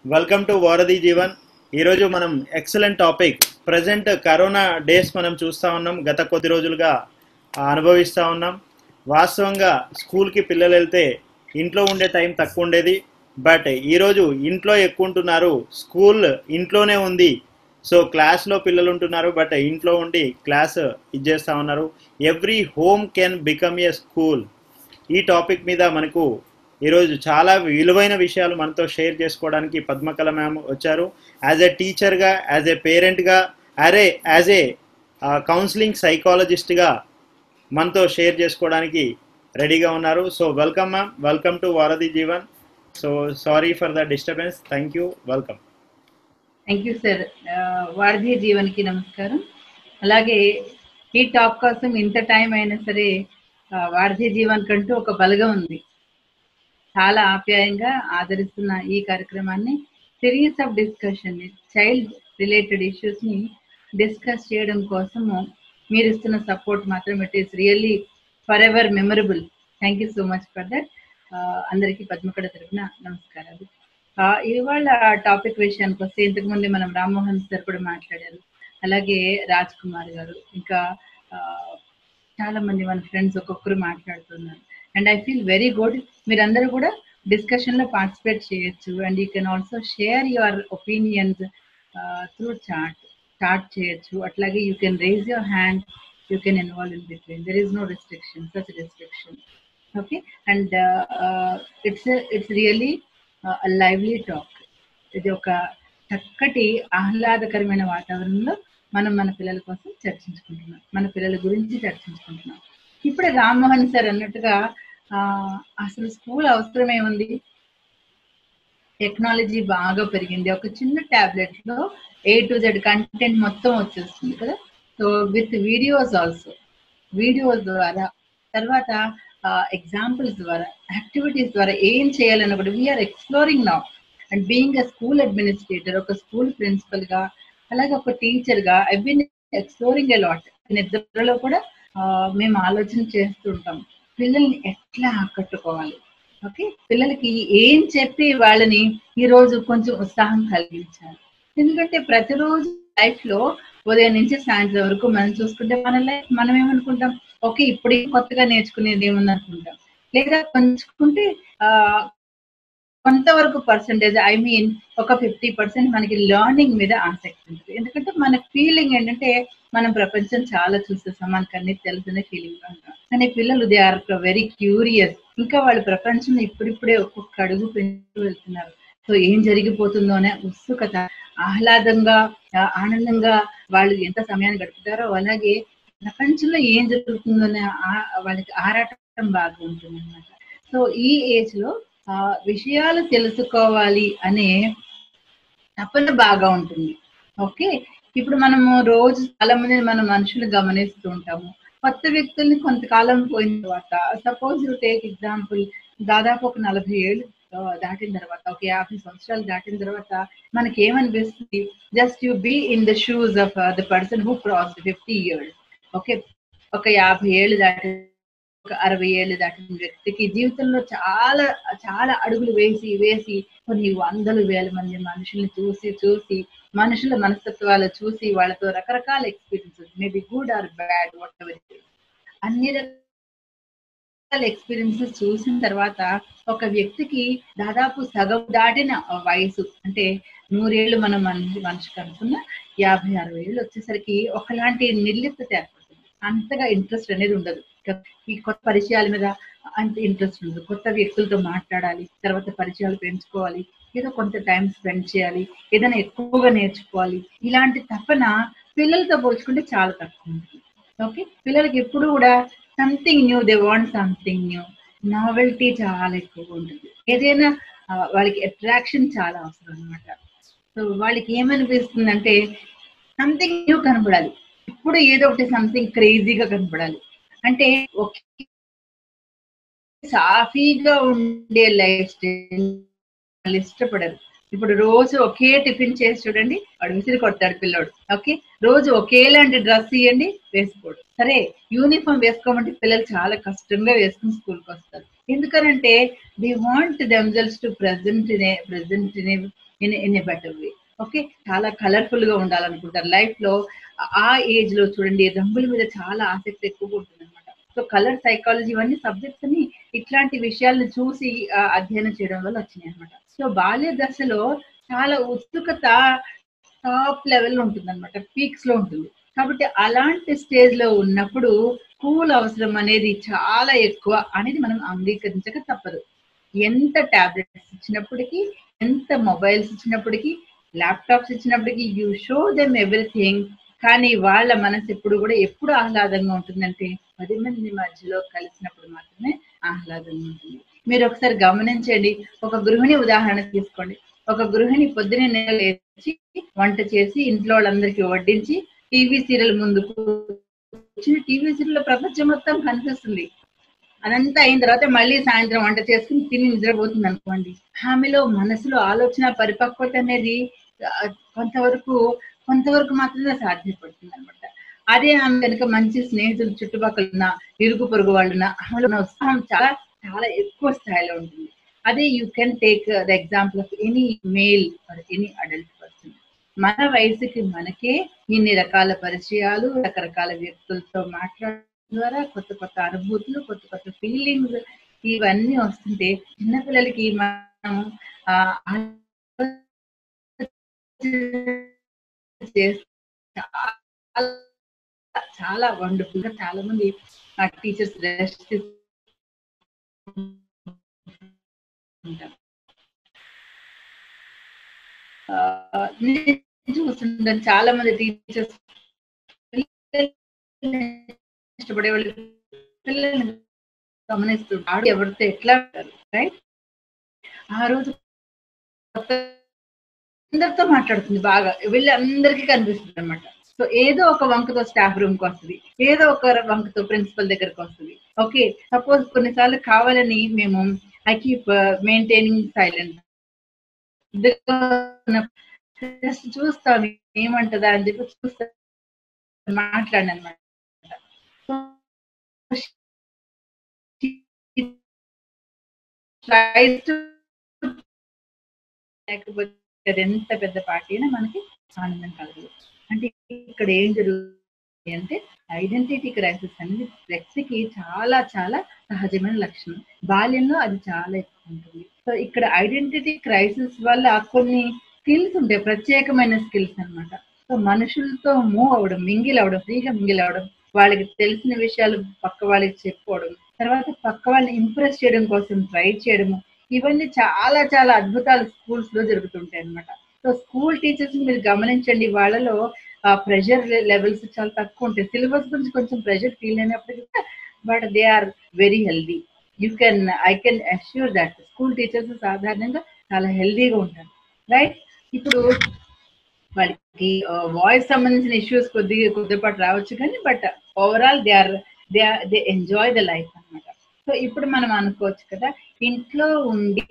welcome to Vaaradhi Jeevan ఈరోజు మనం excellent topic present corona days మనం చూస్తూ ఉన్నాం గత కొద్ది రోజులుగా ఆ, అనుభవిస్తూ ఉన్నాం వాస్తవంగా స్కూల్కి పిల్లలు వెళ్తే ఇంట్లో ఉండే టైం తక్కువ ఉండేది బట్ ఈరోజు ఇంట్లో ఎక్కువ ఉంటున్నారు స్కూల్ ఇంట్లోనే ఉంది సో క్లాస్లో పిల్లలు ఉంటున్నారు బట్ ఇంట్లో ఉండి క్లాస్ ఇచ్చేస్తూ ఉన్నారు every home can become a school ఈ టాపిక్ మీద మనకు ఈరోజు చాలా విలువైన విషయాలు మనతో షేర్ చేసుకోవడానికి పద్మకళ మ్యామ్ వచ్చారు యాజ్ ఎ టీచర్గా యాజ్ ఎ పేరెంట్గా అరే యాజ్ ఏ కౌన్సిలింగ్ సైకాలజిస్ట్గా మనతో షేర్ చేసుకోవడానికి రెడీగా ఉన్నారు so welcome ma'am welcome to Vaaradhi Jeevan so sorry for the disturbance thank you welcome thank you sir వారధీయ జీవన్కి నమస్కారం అలాగే ఈ టాక్ కోసం ఇంత టైం అయినా సరే ఆ, వారధీయ జీవన్ కంటూ ఒక బలగం ఉంది చాలా ఆప్యాయంగా ఆదరిస్తున్న ఈ కార్యక్రమాన్ని series of discussion child related issues ని డిస్కస్ చేయడం కోసము మీరు ఇస్తున్న సపోర్ట్ మాత్రం it is really for ever memorable thank you so much for that అందరికీ పద్మకడ తరపున నమస్కారాలు ఆ, ఇవాళ టాపిక్ విషయానికి వస్తే ఇంతకు ముందే మనం రామ్మోహన్ సార్ కూడా మాట్లాడారు అలాగే రాజ్ కుమార్ గారు ఇంకా ఆ, చాలా మంది మన ఫ్రెండ్స్ ఒక్కొక్కరు మాట్లాడుతున్నారు and I feel very good మీరందరూ కూడా డిస్కషన్ లో పార్టిసిపేట్ చేయొచ్చు and you can also share your opinions through chat chat చేయొచ్చు అట్లాగే you can raise your hand you can involve in between there is no restriction such restriction okay and it's it's really lively talk ఇది ఒక చక్కటి ఆహ్లాదకరమైన వాతావరణంలో మనం మన పిల్లల కోసం చర్చించుకుంటున్నాం మన పిల్లల గురించి చర్చించుకుంటున్నాం ఇప్పుడే రామ్మోహన్ సార్ అన్నట్టుగా ఆ, అసలు స్కూల్ అవసరమే ఉంది టెక్నాలజీ బాగా పెరిగింది ఒక చిన్న టాబ్లెట్ లో ఏ టు జెడ్ కంటెంట్ మొత్తం వచ్చేస్తుంది కదా so with videos also videos ద్వారా తర్వాత ఎగ్జాంపుల్స్ ద్వారా యాక్టివిటీస్ ద్వారా ఏం చేయాలని కూడా we're exploring now and being a school administrator ఒక స్కూల్ ప్రిన్సిపల్ గా అలాగే ఒక టీచర్ గా I been exploring a lot నిద్రలో కూడా ఆ, మేము ఆలోచన చేస్తుంటాం పిల్లల్ని ఎట్లా ఆకట్టుకోవాలి ఓకే పిల్లలకి ఏం చెప్పి వాళ్ళని ఈ రోజు కొంచెం ఉత్సాహం కలిగించాలి ఎందుకంటే ప్రతిరోజు లైఫ్ లో ఉదయం నుంచి సాయంత్రం వరకు మనం చూసుకుంటే మన లైఫ్ మనం ఏమనుకుంటాం ఓకే ఇప్పుడు కొత్తగా నేర్చుకునేది ఏముంది అనుకుంటాం లేదా కొంచుకుంటే ఆ కొంతవరకు పర్సంటేజ్ ఐ మీన్ ఒక ఫిఫ్టీ పర్సెంట్ మనకి లెర్నింగ్ మీద ఆసక్తి ఉంటుంది ఎందుకంటే మన ఫీలింగ్ ఏంటంటే మనం ప్రపంచం చాలా చూసేసాం మనకు అన్ని తెలుసునే ఫీలింగ్ లో ఉంటాం కానీ పిల్లలు దే ఆర్ వెరీ క్యూరియస్ ఇంకా వాళ్ళు ప్రపంచం ఇప్పుడిప్పుడే ఒక్కొక్క అడుగు పెంచుతూ వెళ్తున్నారు సో ఏం జరిగిపోతుందో అనే ఉత్సుకత ఆహ్లాదంగా ఆ, ఆనందంగా వాళ్ళు ఎంత సమయాన్ని గడుపుతారో అలాగే ప్రపంచంలో ఏం జరుగుతుందో అనే ఆ- వాళ్ళకి ఆరాటం బాగా ఉంటుంది అనమాట సో ఈ ఏజ్ లో ఆ విషయాలు తెలుసుకోవాలి అనే తపన బాగా ఉంటుంది ఓకే ఇప్పుడు మనము రోజు చాలా మంది మన మనుషులు గమనిస్తూ ఉంటాము కొత్త వ్యక్తుల్ని కొంతకాలం పోయిన తర్వాత సపోజ్ యూ టేక్ ఎగ్జాంపుల్ దాదాపు ఒక నలభై ఏళ్ళు ఆ, దాటిన తర్వాత ఒక యాభై సంవత్సరాలు దాటిన తర్వాత మనకి ఏమనిపిస్తుంది just you be in the shoes of the person who cross fifty years okay ఒక యాభై ఏళ్ళు దాటి ఒక అరవై ఏళ్ళు దాటిన వ్యక్తికి జీవితంలో చాలా చాలా అడుగులు వేసి వేసి కొన్ని వందల వేల మంది మనుషుల్ని చూసి చూసి మనుషుల మనస్తత్వాలు చూసి వాళ్ళతో రకరకాల experiences maybe good or bad whatever అన్ని రకాల ఎక్స్పీరియన్సెస్ చూసిన తర్వాత ఒక వ్యక్తికి దాదాపు సగం దాటిన వయసు అంటే నూరేళ్లు మనం మనిషి మనిషికి అనుకున్న యాభై అరవై ఏళ్ళు వచ్చేసరికి ఒకలాంటి నిర్లిప్తత ఏర్పడుతుంది అంతగా ఇంట్రెస్ట్ అనేది ఉండదు ఇక ఈ కొత్త పరిచయాల మీద అంత ఇంట్రెస్ట్ ఉండదు కొత్త వ్యక్తులతో మాట్లాడాలి తర్వాత పరిచయాలు పెంచుకోవాలి ఏదో కొంత టైం స్పెండ్ చేయాలి ఏదైనా ఎక్కువగా నేర్చుకోవాలి ఇలాంటి తపన పిల్లలతో పోల్చుకుంటే చాలా తక్కువ ఉంటుంది ఓకే పిల్లలకి ఎప్పుడు కూడా something new they want something new novelty చాలా ఎక్కువగా ఉంటుంది ఏదైనా ఆ, వాళ్ళకి అట్రాక్షన్ చాలా అవసరం అనమాట సో వాళ్ళకి ఏమనిపిస్తుంది అంటే సంథింగ్ న్యూ కనపడాలి ఇప్పుడు ఏదో ఒకటి సంథింగ్ క్రేజీగా కనపడాలి అంటే ఒకే సాఫీగా ఉండే లైఫ్ స్టైల్ వాళ్ళు ఇష్టపడరు ఇప్పుడు రోజు ఒకే టిఫిన్ చేసి చూడండి వాడు విసిరి కొడతాడు పిల్లోడు ఓకే రోజు ఒకేలాంటి డ్రెస్ ఇవ్వండి వేసుకోడు సరే యూనిఫామ్ వేసుకోమంటే పిల్లలు చాలా కష్టంగా వేసుకుని స్కూల్కి వస్తారు ఎందుకనంటే they want themselves to present in present in in in a better way okay చాలా కలర్ఫుల్ గా ఉండాలనుకుంటారు లైఫ్ లో ఆ ఏజ్ లో చూడండి రంగుల మీద చాలా ఆసక్తి ఎక్కువగా ఉంటుంది అనమాట సో కలర్ సైకాలజీ ఇవన్నీ సబ్జెక్ట్స్ అని ఇట్లాంటి విషయాలను చూసి ఆ, అధ్యయనం చేయడం వల్ల వచ్చినాయి అనమాట సో బాల్య దశలో చాలా ఉత్సుకత టాప్ లెవెల్ ఉంటుంది అనమాట పీక్స్ లో ఉంటుంది కాబట్టి అలాంటి స్టేజ్ లో ఉన్నప్పుడు స్కూల్ అవసరం అనేది చాలా ఎక్కువ అనేది మనం అంగీకరించక తప్పదు ఎంత టాబ్లెట్స్ ఇచ్చినప్పటికీ ఎంత మొబైల్స్ ఇచ్చినప్పటికీ ల్యాప్టాప్స్ ఇచ్చినప్పటికీ యూ షో దెమ్ ఎవ్రీథింగ్ కానీ వాళ్ళ మనసు ఎప్పుడు కూడా ఎప్పుడు ఆహ్లాదంగా ఉంటుందంటే పది మంది మధ్యలో కలిసినప్పుడు మాత్రమే ఆహ్లాదంగా ఉంటుంది మీరు ఒకసారి గమనించండి ఒక గృహిణి ఉదాహరణ తీసుకోండి ఒక గృహిణి పొద్దునే లేచి వంట చేసి ఇంట్లో వాళ్ళందరికీ వడ్డించి టీవీ సీరియల్ ముందుకు వచ్చిన టీవీ సీరియల్ ప్రపంచం మొత్తం కనిపిస్తుంది అదంతా అయిన తర్వాత మళ్ళీ సాయంత్రం వంట చేసుకుని తిని నిద్రపోతుంది అనుకోండి ఆమెలో మనసులో ఆలోచన పరిపక్వత అనేది ఆ, కొంతవరకు కొంతవరకు మాత్రమే సాధ్యపడుతుంది అనమాట అదే ఆమె కనుక మంచి స్నేహితులు చుట్టుపక్కల ఉన్న ఇరుగు పొరుగు వాళ్ళు ఉన్న ఆమెలో ఉన్న ఉత్సాహం చాలా చాలా ఎక్కువ స్థాయిలో ఉంటుంది అదే you can take the example of any male or any adult person మన వయసుకి మనకే ఇన్ని రకాల పరిచయాలు రకరకాల వ్యక్తులతో మాట్లాడడం ద్వారా కొత్త కొత్త అనుభూతులు కొత్త కొత్త ఫీలింగ్స్ ఇవన్నీ వస్తుంటే చిన్నపిల్లలకి మనం ఆ, చేస్తే చాలా చాలా వండర్ఫుల్ గా చాలా మంది ఆ టీచర్స్ రెస్ట్ ఉంటారు ఆ, నేను చూస్తుంటాను చాలా మంది టీచర్స్ ఇష్టపడే వాళ్ళు పిల్లల్ని గమనిస్తుంటారు ఎవరితో ఎట్లా రైట్ ఆ రోజు కొత్త అందరితో మాట్లాడుతుంది బాగా వీళ్ళు అందరికీ కనిపిస్తుంది అనమాట సో ఏదో ఒక వంకతో స్టాఫ్ రూమ్ కి వస్తుంది ఏదో ఒక వంకతో ప్రిన్సిపల్ దగ్గరకు వస్తుంది ఓకే సపోజ్ కొన్నిసార్లు కావాలని మేము I keep maintaining silent just చూస్తాం ఏమంటదా అని చెప్పి చూస్తా మాట్లాడిన అనమాట లేకపోతే అది ఎంత పెద్ద పార్టీ అయినా మనకి ఆనందం కలగదు అంటే ఇక్కడ ఏం జరుగుతుంది అంటే ఐడెంటిటీ క్రైసిస్ అనేది వ్యక్తికి చాలా చాలా సహజమైన లక్షణం బాల్యంలో అది చాలా ఎక్కువ ఉంటుంది సో ఇక్కడ ఐడెంటిటీ క్రైసిస్ వల్ల కొన్ని స్కిల్స్ ఉంటాయి ప్రత్యేకమైన స్కిల్స్ అన్నమాట సో మనుషులతో మూవ్ అవ్వడం మింగిల్ అవ్వడం ఫ్రీగా మింగిల్ అవ్వడం వాళ్ళకి తెలిసిన విషయాలు పక్క వాళ్ళకి చెప్పుకోవడం తర్వాత పక్క వాళ్ళని ఇంప్రెస్ చేయడం కోసం ట్రై చేయడము ఇవన్నీ చాలా చాలా అద్భుతాలు స్కూల్స్ లో జరుగుతుంటాయి అన్నమాట సో స్కూల్ టీచర్స్ మీరు గమనించండి వాళ్ళలో ప్రెషర్ లెవెల్స్ చాలా తక్కువ ఉంటాయి సిలబస్ గురించి కొంచెం ప్రెషర్ ఫీల్ అయినప్పటికీ but they are very healthy you can I can assure that school teachers సాధారణంగా చాలా హెల్దీగా ఉంటారు రైట్ ఇప్పుడు వాళ్ళకి వాయిస్ సంబంధించిన ఇష్యూస్ కొద్దిగా కొద్దిపాటు రావచ్చు కానీ but overall they are they they enjoy the life అన్నమాట సో ఇప్పుడు మనం అనుకోవచ్చు కదా ఇంట్లో ఉండి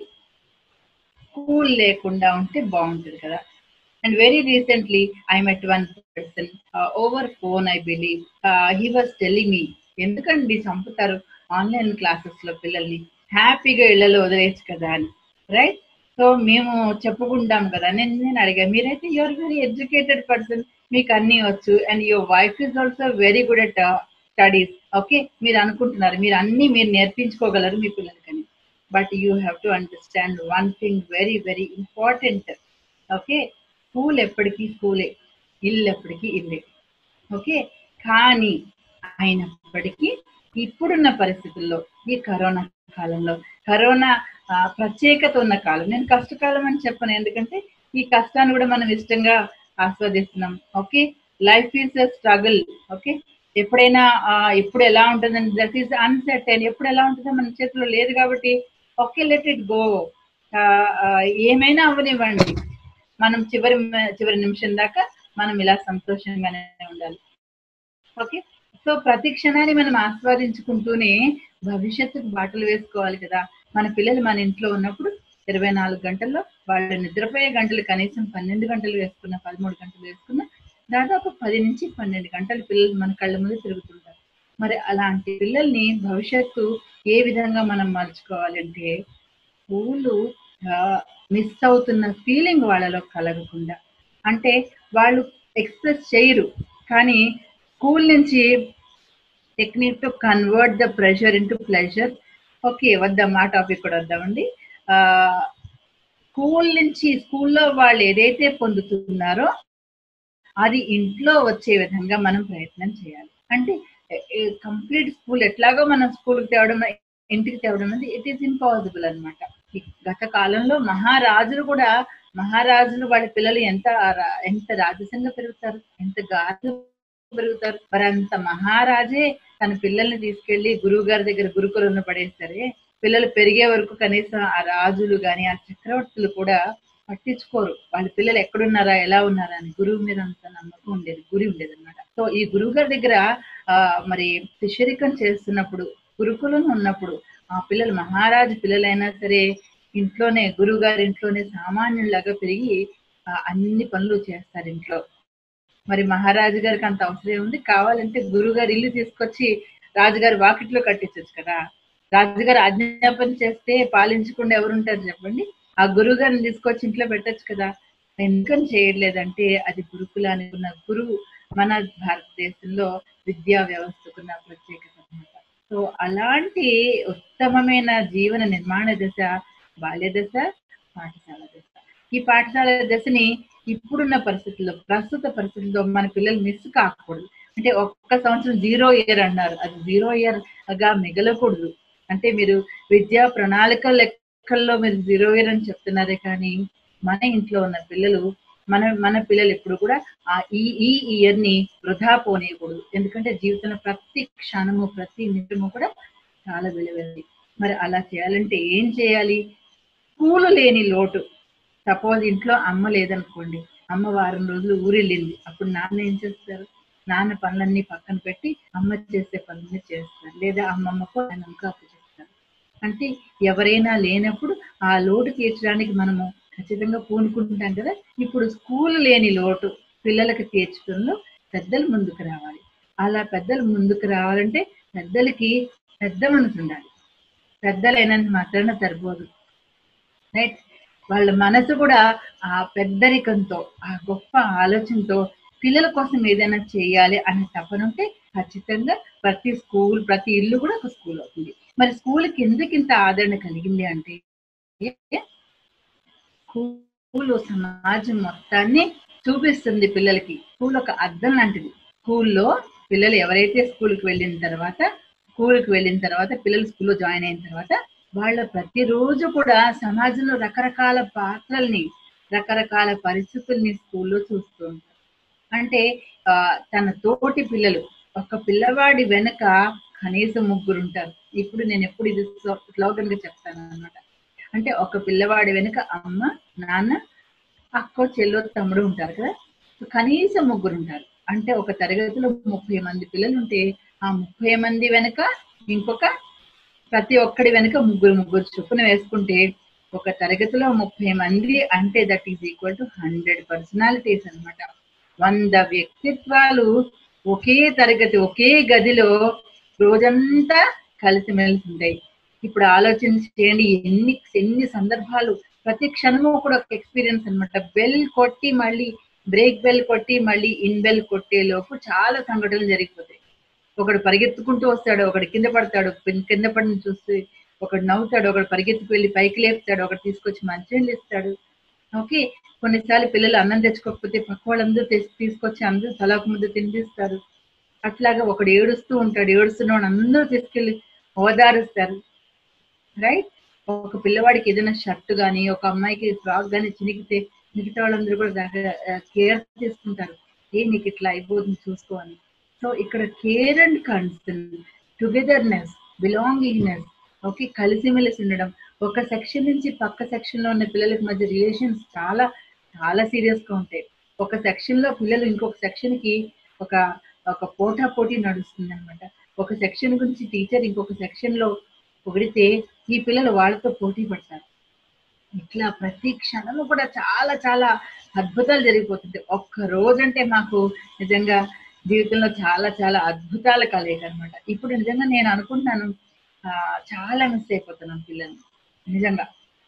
స్కూల్ లేకుండా ఉంటే బాగుంటుంది కదా and very recently I met one person over phone I believe he was telling me ఎందుకండి చంపుతారు ఆన్లైన్ క్లాసెస్ లో పిల్లల్ని హ్యాపీగా ఇళ్లలో వదిలేయచ్చు కదా అని రైట్ సో మేము చెప్పుకుంటాం కదా నేను నేను అడిగా మీరైతే యువర్ వెరీ ఎడ్యుకేటెడ్ పర్సన్ మీకు అన్ని వచ్చు and your wife is also very good at studies okay మీరు అనుకుంటున్నారు మీరు అన్ని మీరు నేర్పించుకోగలరు మీ పిల్లలకని but you have to understand one thing very very important okay school ఎప్పటికీ స్కూలే ఇల్లు ఎప్పటికీ ఇల్లే ఓకే కానీ అయినప్పటికీ ఇప్పుడున్న పరిస్థితుల్లో ఈ కరోనా కాలంలో కరోనా ఆ, ప్రత్యేకత ఉన్న కాలం నేను కష్టకాలం అని చెప్పను ఎందుకంటే ఈ కష్టాన్ని కూడా మనం ఇష్టంగా ఆస్వాదిస్తున్నాం okay life is a struggle okay ఎప్పుడైనా ఆ, ఎప్పుడు ఎలా ఉంటుందని దట్ ఈస్ అన్సర్టైన్ ఎప్పుడు ఎలా ఉంటుందో మన చేతిలో లేదు కాబట్టి ఓకే లెట్ ఇట్ గో ఏమైనా అవ్వనివ్వండి మనం చివరి చివరి నిమిషం దాకా మనం ఇలా సంతోషంగానే ఉండాలి ఓకే సో ప్రతి క్షణాన్ని మనం ఆస్వాదించుకుంటూనే భవిష్యత్తుకు బాటలు వేసుకోవాలి కదా మన పిల్లలు మన ఇంట్లో ఉన్నప్పుడు ఇరవై నాలుగు గంటల్లో వాళ్ళు నిద్రపోయే గంటలు కనీసం పన్నెండు గంటలు వేసుకున్న పదమూడు గంటలు వేసుకున్న దాదాపు పది నుంచి పన్నెండు గంటలు పిల్లలు మన కళ్ళ ముందు తిరుగుతుంటారు మరి అలాంటి పిల్లల్ని భవిష్యత్తు ఏ విధంగా మనం మలుచుకోవాలంటే స్కూలు మిస్ అవుతున్న ఫీలింగ్ వాళ్ళలో కలగకుండా అంటే వాళ్ళు ఎక్స్ప్రెస్ చేయరు కానీ స్కూల్ నుంచి technique to convert the pressure into pleasure okay వద్దాం ఆ టాపిక్ కూడా వద్దామండి స్కూల్ నుంచి స్కూల్లో వాళ్ళు ఏదైతే పొందుతున్నారో అది ఇంట్లో వచ్చే విధంగా మనం ప్రయత్నం చేయాలి అంటే కంప్లీట్ స్కూల్ ఎట్లాగో మనం స్కూల్కి తేవడం ఇంటికి తేవడం అనేది ఇట్ ఈస్ ఇంపాసిబుల్ అనమాట గత కాలంలో మహారాజులు కూడా మహారాజులు వాళ్ళ పిల్లలు ఎంత రా- ఎంత రాజసంగా పెరుగుతారు ఎంత గాజు పెరుగుతారు మరి అంత మహారాజే తన పిల్లల్ని తీసుకెళ్లి గురువు గారి దగ్గర గురుకులంలో పడేస్తారే పిల్లలు పెరిగే వరకు కనీసం ఆ రాజులు గాని ఆ చక్రవర్తులు కూడా పట్టించుకోరు వాళ్ళ పిల్లలు ఎక్కడున్నారా ఎలా ఉన్నారా అని గురువు మీద అంత నమ్మకం ఉండేది గురి ఉండేది అనమాట సో ఈ గురువు గారి దగ్గర ఆ మరి శిష్యరికం చేస్తున్నప్పుడు గురుకులం ఉన్నప్పుడు ఆ పిల్లలు మహారాజు పిల్లలైనా సరే ఇంట్లోనే గురువు గారి ఇంట్లోనే సామాన్యులాగా పెరిగి ఆ, అన్ని పనులు చేస్తారు ఇంట్లో మరి మహారాజు గారికి అంత అవసరం ఉంది కావాలంటే గురువు గారి ఇల్లు తీసుకొచ్చి రాజుగారి వాకిట్లో కట్టించచ్చు కదా రాజుగారు ఆజ్ఞాపన చేస్తే పాలించకుండా ఎవరుంటారు చెప్పండి ఆ గురువు గారిని తీసుకొచ్చి ఇంట్లో పెట్టచ్చు కదా ఎందుకని చేయట్లేదంటే అది గురుకులానికి ఉన్న గురువు మన భారతదేశంలో విద్యా వ్యవస్థకున్న ప్రత్యేకత అన్నమాట సో అలాంటి ఉత్తమమైన జీవన నిర్మాణ దశ బాల్య దశ పాఠశాల దశ ఈ పాఠశాల దశని ఇప్పుడున్న పరిస్థితుల్లో ప్రస్తుత పరిస్థితుల్లో మన పిల్లలు మిస్ కాకూడదు అంటే ఒక్క సంవత్సరం జీరో ఇయర్ అన్నారు అది జీరో ఇయర్ గా మిగలకూడదు అంటే మీరు విద్యా ప్రణాళిక లెక్కల్లో మీరు జీరో ఇయర్ అని చెప్తున్నారే కానీ మన ఇంట్లో ఉన్న పిల్లలు మన మన పిల్లలు ఎప్పుడు కూడా ఆ ఈ ఈ ఇయర్ ని వృధా పోనీయకూడదు ఎందుకంటే జీవితంలో ప్రతి క్షణము ప్రతి నిమిషము కూడా చాలా విలువైనది మరి అలా చేయాలంటే ఏం చేయాలి స్కూలు లేని లోటు సపోజ్ ఇంట్లో అమ్మ లేదనుకోండి అమ్మ వారం రోజులు ఊరెళ్ళింది అప్పుడు నాన్న ఏం చేస్తారు నాన్న పనులన్నీ పక్కన పెట్టి అమ్మ చేసే పనులన్నీ చేస్తారు లేదా అమ్మమ్మకు ఆయనకు అప్పు చేస్తారు అంటే ఎవరైనా లేనప్పుడు ఆ లోటు తీర్చడానికి మనము ఖచ్చితంగా పూనుకుంటాం కదా ఇప్పుడు స్కూల్ లేని లోటు పిల్లలకి తీర్చడంలో పెద్దలు ముందుకు రావాలి అలా పెద్దలు ముందుకు రావాలంటే పెద్దలకి పెద్ద మనసు ఉండాలి పెద్దలైనంత మాత్రాన సరిపోదు రైట్ వాళ్ళ మనసు కూడా ఆ పెద్దరికంతో ఆ గొప్ప ఆలోచనతో పిల్లల కోసం ఏదైనా చేయాలి అనే తపన ఉంటే ఖచ్చితంగా ప్రతి స్కూల్ ప్రతి ఇల్లు కూడా ఒక స్కూల్ అవుతుంది మరి స్కూల్ కిందకి ఇంత ఆదరణ కలిగింది అంటే స్కూల్ సమాజం మొత్తాన్ని చూపిస్తుంది పిల్లలకి స్కూల్ ఒక అద్దం లాంటిది స్కూల్లో పిల్లలు ఎవరైతే స్కూల్కి వెళ్ళిన తర్వాత స్కూల్కి వెళ్ళిన తర్వాత పిల్లలు స్కూల్లో జాయిన్ అయిన తర్వాత వాళ్ళ ప్రతిరోజు కూడా సమాజంలో రకరకాల పాత్రల్ని రకరకాల పరిస్థితుల్ని స్కూల్లో చూస్తూ ఉంటారు అంటే ఆ, తన తోటి పిల్లలు ఒక పిల్లవాడి వెనక కనీసం ముగ్గురు ఉంటారు ఇప్పుడు నేను ఎప్పుడు ఇది స్లోగన్ గా చెప్తాను అనమాట అంటే ఒక పిల్లవాడి వెనుక అమ్మ నాన్న అక్క చెల్లో తమ్ముడు ఉంటారు కదా సో కనీసం ముగ్గురు ఉంటారు అంటే ఒక తరగతిలో ముప్పై మంది పిల్లలు ఉంటే ఆ ముప్పై మంది వెనుక ఇంకొక ప్రతి ఒక్కడి వెనుక ముగ్గురు ముగ్గురు చొప్పున వేసుకుంటే ఒక తరగతిలో ముప్పై మంది అంటే that is equal to hundred personalities అన్నమాట వంద వ్యక్తిత్వాలు ఒకే తరగతి ఒకే గదిలో రోజంతా కలిసిమెలిసి ఉంటాయి ఇప్పుడు ఆలోచన చేయండి ఎన్ని ఎన్ని సందర్భాలు ప్రతి క్షణము కూడా ఒక ఎక్స్పీరియన్స్ అన్నమాట బెల్ కొట్టి మళ్ళీ బ్రేక్ బెల్ కొట్టి మళ్ళీ ఇన్ బెల్ కొట్టే లోపు చాలా సంఘటనలు జరిగిపోతాయి ఒకడు పరిగెత్తుకుంటూ వస్తాడు ఒకడు కింద పడతాడు పిన్- కింద పడిన చూసి ఒకడు నవ్వుతాడు ఒకడు పరిగెత్తుకు వెళ్ళి పైకి లేపుతాడు ఒకడు తీసుకొచ్చి మంచినీళ్ళు ఇస్తాడు ఓకే కొన్నిసార్లు పిల్లలు అన్నం తెచ్చుకోకపోతే పక్క వాళ్ళందరూ తెచ్చి తీసుకొచ్చి అందరూ తలకు ముద్ద తినిపిస్తారు అట్లాగా ఒకడు ఏడుస్తూ ఉంటాడు ఏడుస్తున్నవాడు అందరూ తీసుకెళ్లి ఓదారుస్తారు రైట్ ఒక పిల్లవాడికి ఏదైనా షర్ట్ గానీ ఒక అమ్మాయికి ఫ్రాక్ గానీ చినిగితే మిగతా వాళ్ళందరూ కూడా కేర్ తీసుకుంటారు ఏ నీకు ఇట్లా అయిపోతుంది చూసుకో అని సో ఇక్కడ care and concern togetherness belongingness okay కలిసిమెలిసి ఉండడం ఒక సెక్షన్ నుంచి పక్క సెక్షన్ లో ఉన్న పిల్లలకి మధ్య రిలేషన్స్ చాలా చాలా సీరియస్ గా ఉంటాయి ఒక సెక్షన్ లో పిల్లలు ఇంకొక సెక్షన్ కి ఒక ఒక పోటా పోటీ నడుస్తుంది అనమాట ఒక సెక్షన్ గురించి టీచర్ ఇంకొక సెక్షన్ లో పొగిడితే ఈ పిల్లలు వాళ్ళతో పోటీ పడతారు ఇట్లా ప్రతి క్షణము కూడా చాలా చాలా అద్భుతాలు జరిగిపోతుంటాయి ఒక్క రోజంటే మాకు నిజంగా జీవితంలో చాలా చాలా అద్భుతాలు కలయిక అనమాట ఇప్పుడు నిజంగా నేను అనుకుంటున్నాను ఆ, చాలా మిస్ అయిపోతున్నాను పిల్లల్ని నిజంగా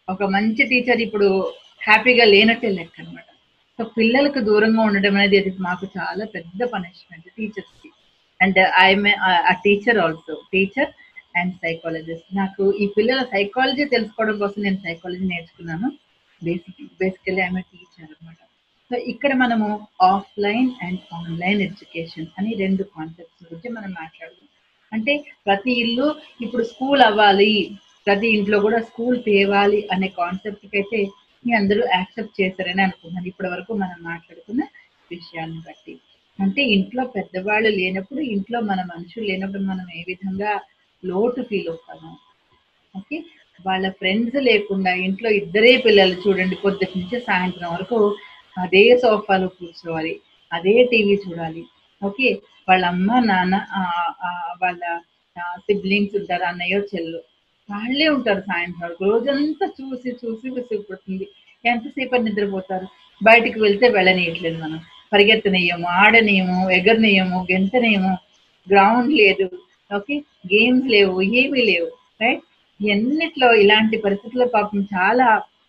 ఒక మంచి టీచర్ ఇప్పుడు హ్యాపీగా లేనట్టే లెక్క అనమాట సో పిల్లలకు దూరంగా ఉండడం అనేది అది మాకు చాలా పెద్ద పనిష్మెంట్ టీచర్స్ కి and I'm a teacher also teacher and psychologist నాకు ఈ పిల్లల సైకాలజీ తెలుసుకోవడం కోసం నేను సైకాలజీ నేర్చుకున్నాను బేసిక్ బేసికలీ ఐఎమ్ టీచర్ అనమాట సో ఇక్కడ మనము ఆఫ్లైన్ అండ్ ఆన్లైన్ ఎడ్యుకేషన్ అని రెండు కాన్సెప్ట్స్ గురించి మనం మాట్లాడుతాం అంటే ప్రతి ఇల్లు ఇప్పుడు స్కూల్ అవ్వాలి ప్రతి ఇంట్లో కూడా స్కూల్ తేవాలి అనే కాన్సెప్ట్ అయితే మీ అందరూ యాక్సెప్ట్ చేశారని అనుకున్నాను ఇప్పటి వరకు మనం మాట్లాడుకున్న విషయాన్ని బట్టి అంటే ఇంట్లో పెద్దవాళ్ళు లేనప్పుడు ఇంట్లో మన మనుషులు లేనప్పుడు మనం ఏ విధంగా లోటు ఫీల్ అవుతాము ఓకే వాళ్ళ ఫ్రెండ్స్ లేకుండా ఇంట్లో ఇద్దరే పిల్లలు చూడండి పొద్దుటి నుంచి సాయంత్రం వరకు అదే సోఫాలో కూర్చోవాలి అదే టీవీ చూడాలి ఓకే వాళ్ళ అమ్మ నాన్న ఆ, ఆ, వాళ్ళ సిబ్లింగ్స్ ఉంటారు అన్నయ్యో చెల్లు వాళ్ళే ఉంటారు సాయంత్రం వరకు రోజంతా చూసి చూసి విసిగిపోతుంది ఎంతసేపు నిద్రపోతారు బయటికి వెళ్తే వెళ్ళనీయట్లేదు మనం పరిగెత్తనీయము ఆడనీయము ఎగరనీయము గెంతనీయము గ్రౌండ్ లేదు ఓకే గేమ్స్ లేవు ఏమీ లేవు రైట్ ఎన్నిట్లో ఇలాంటి పరిస్థితుల్లో పాపం చాలా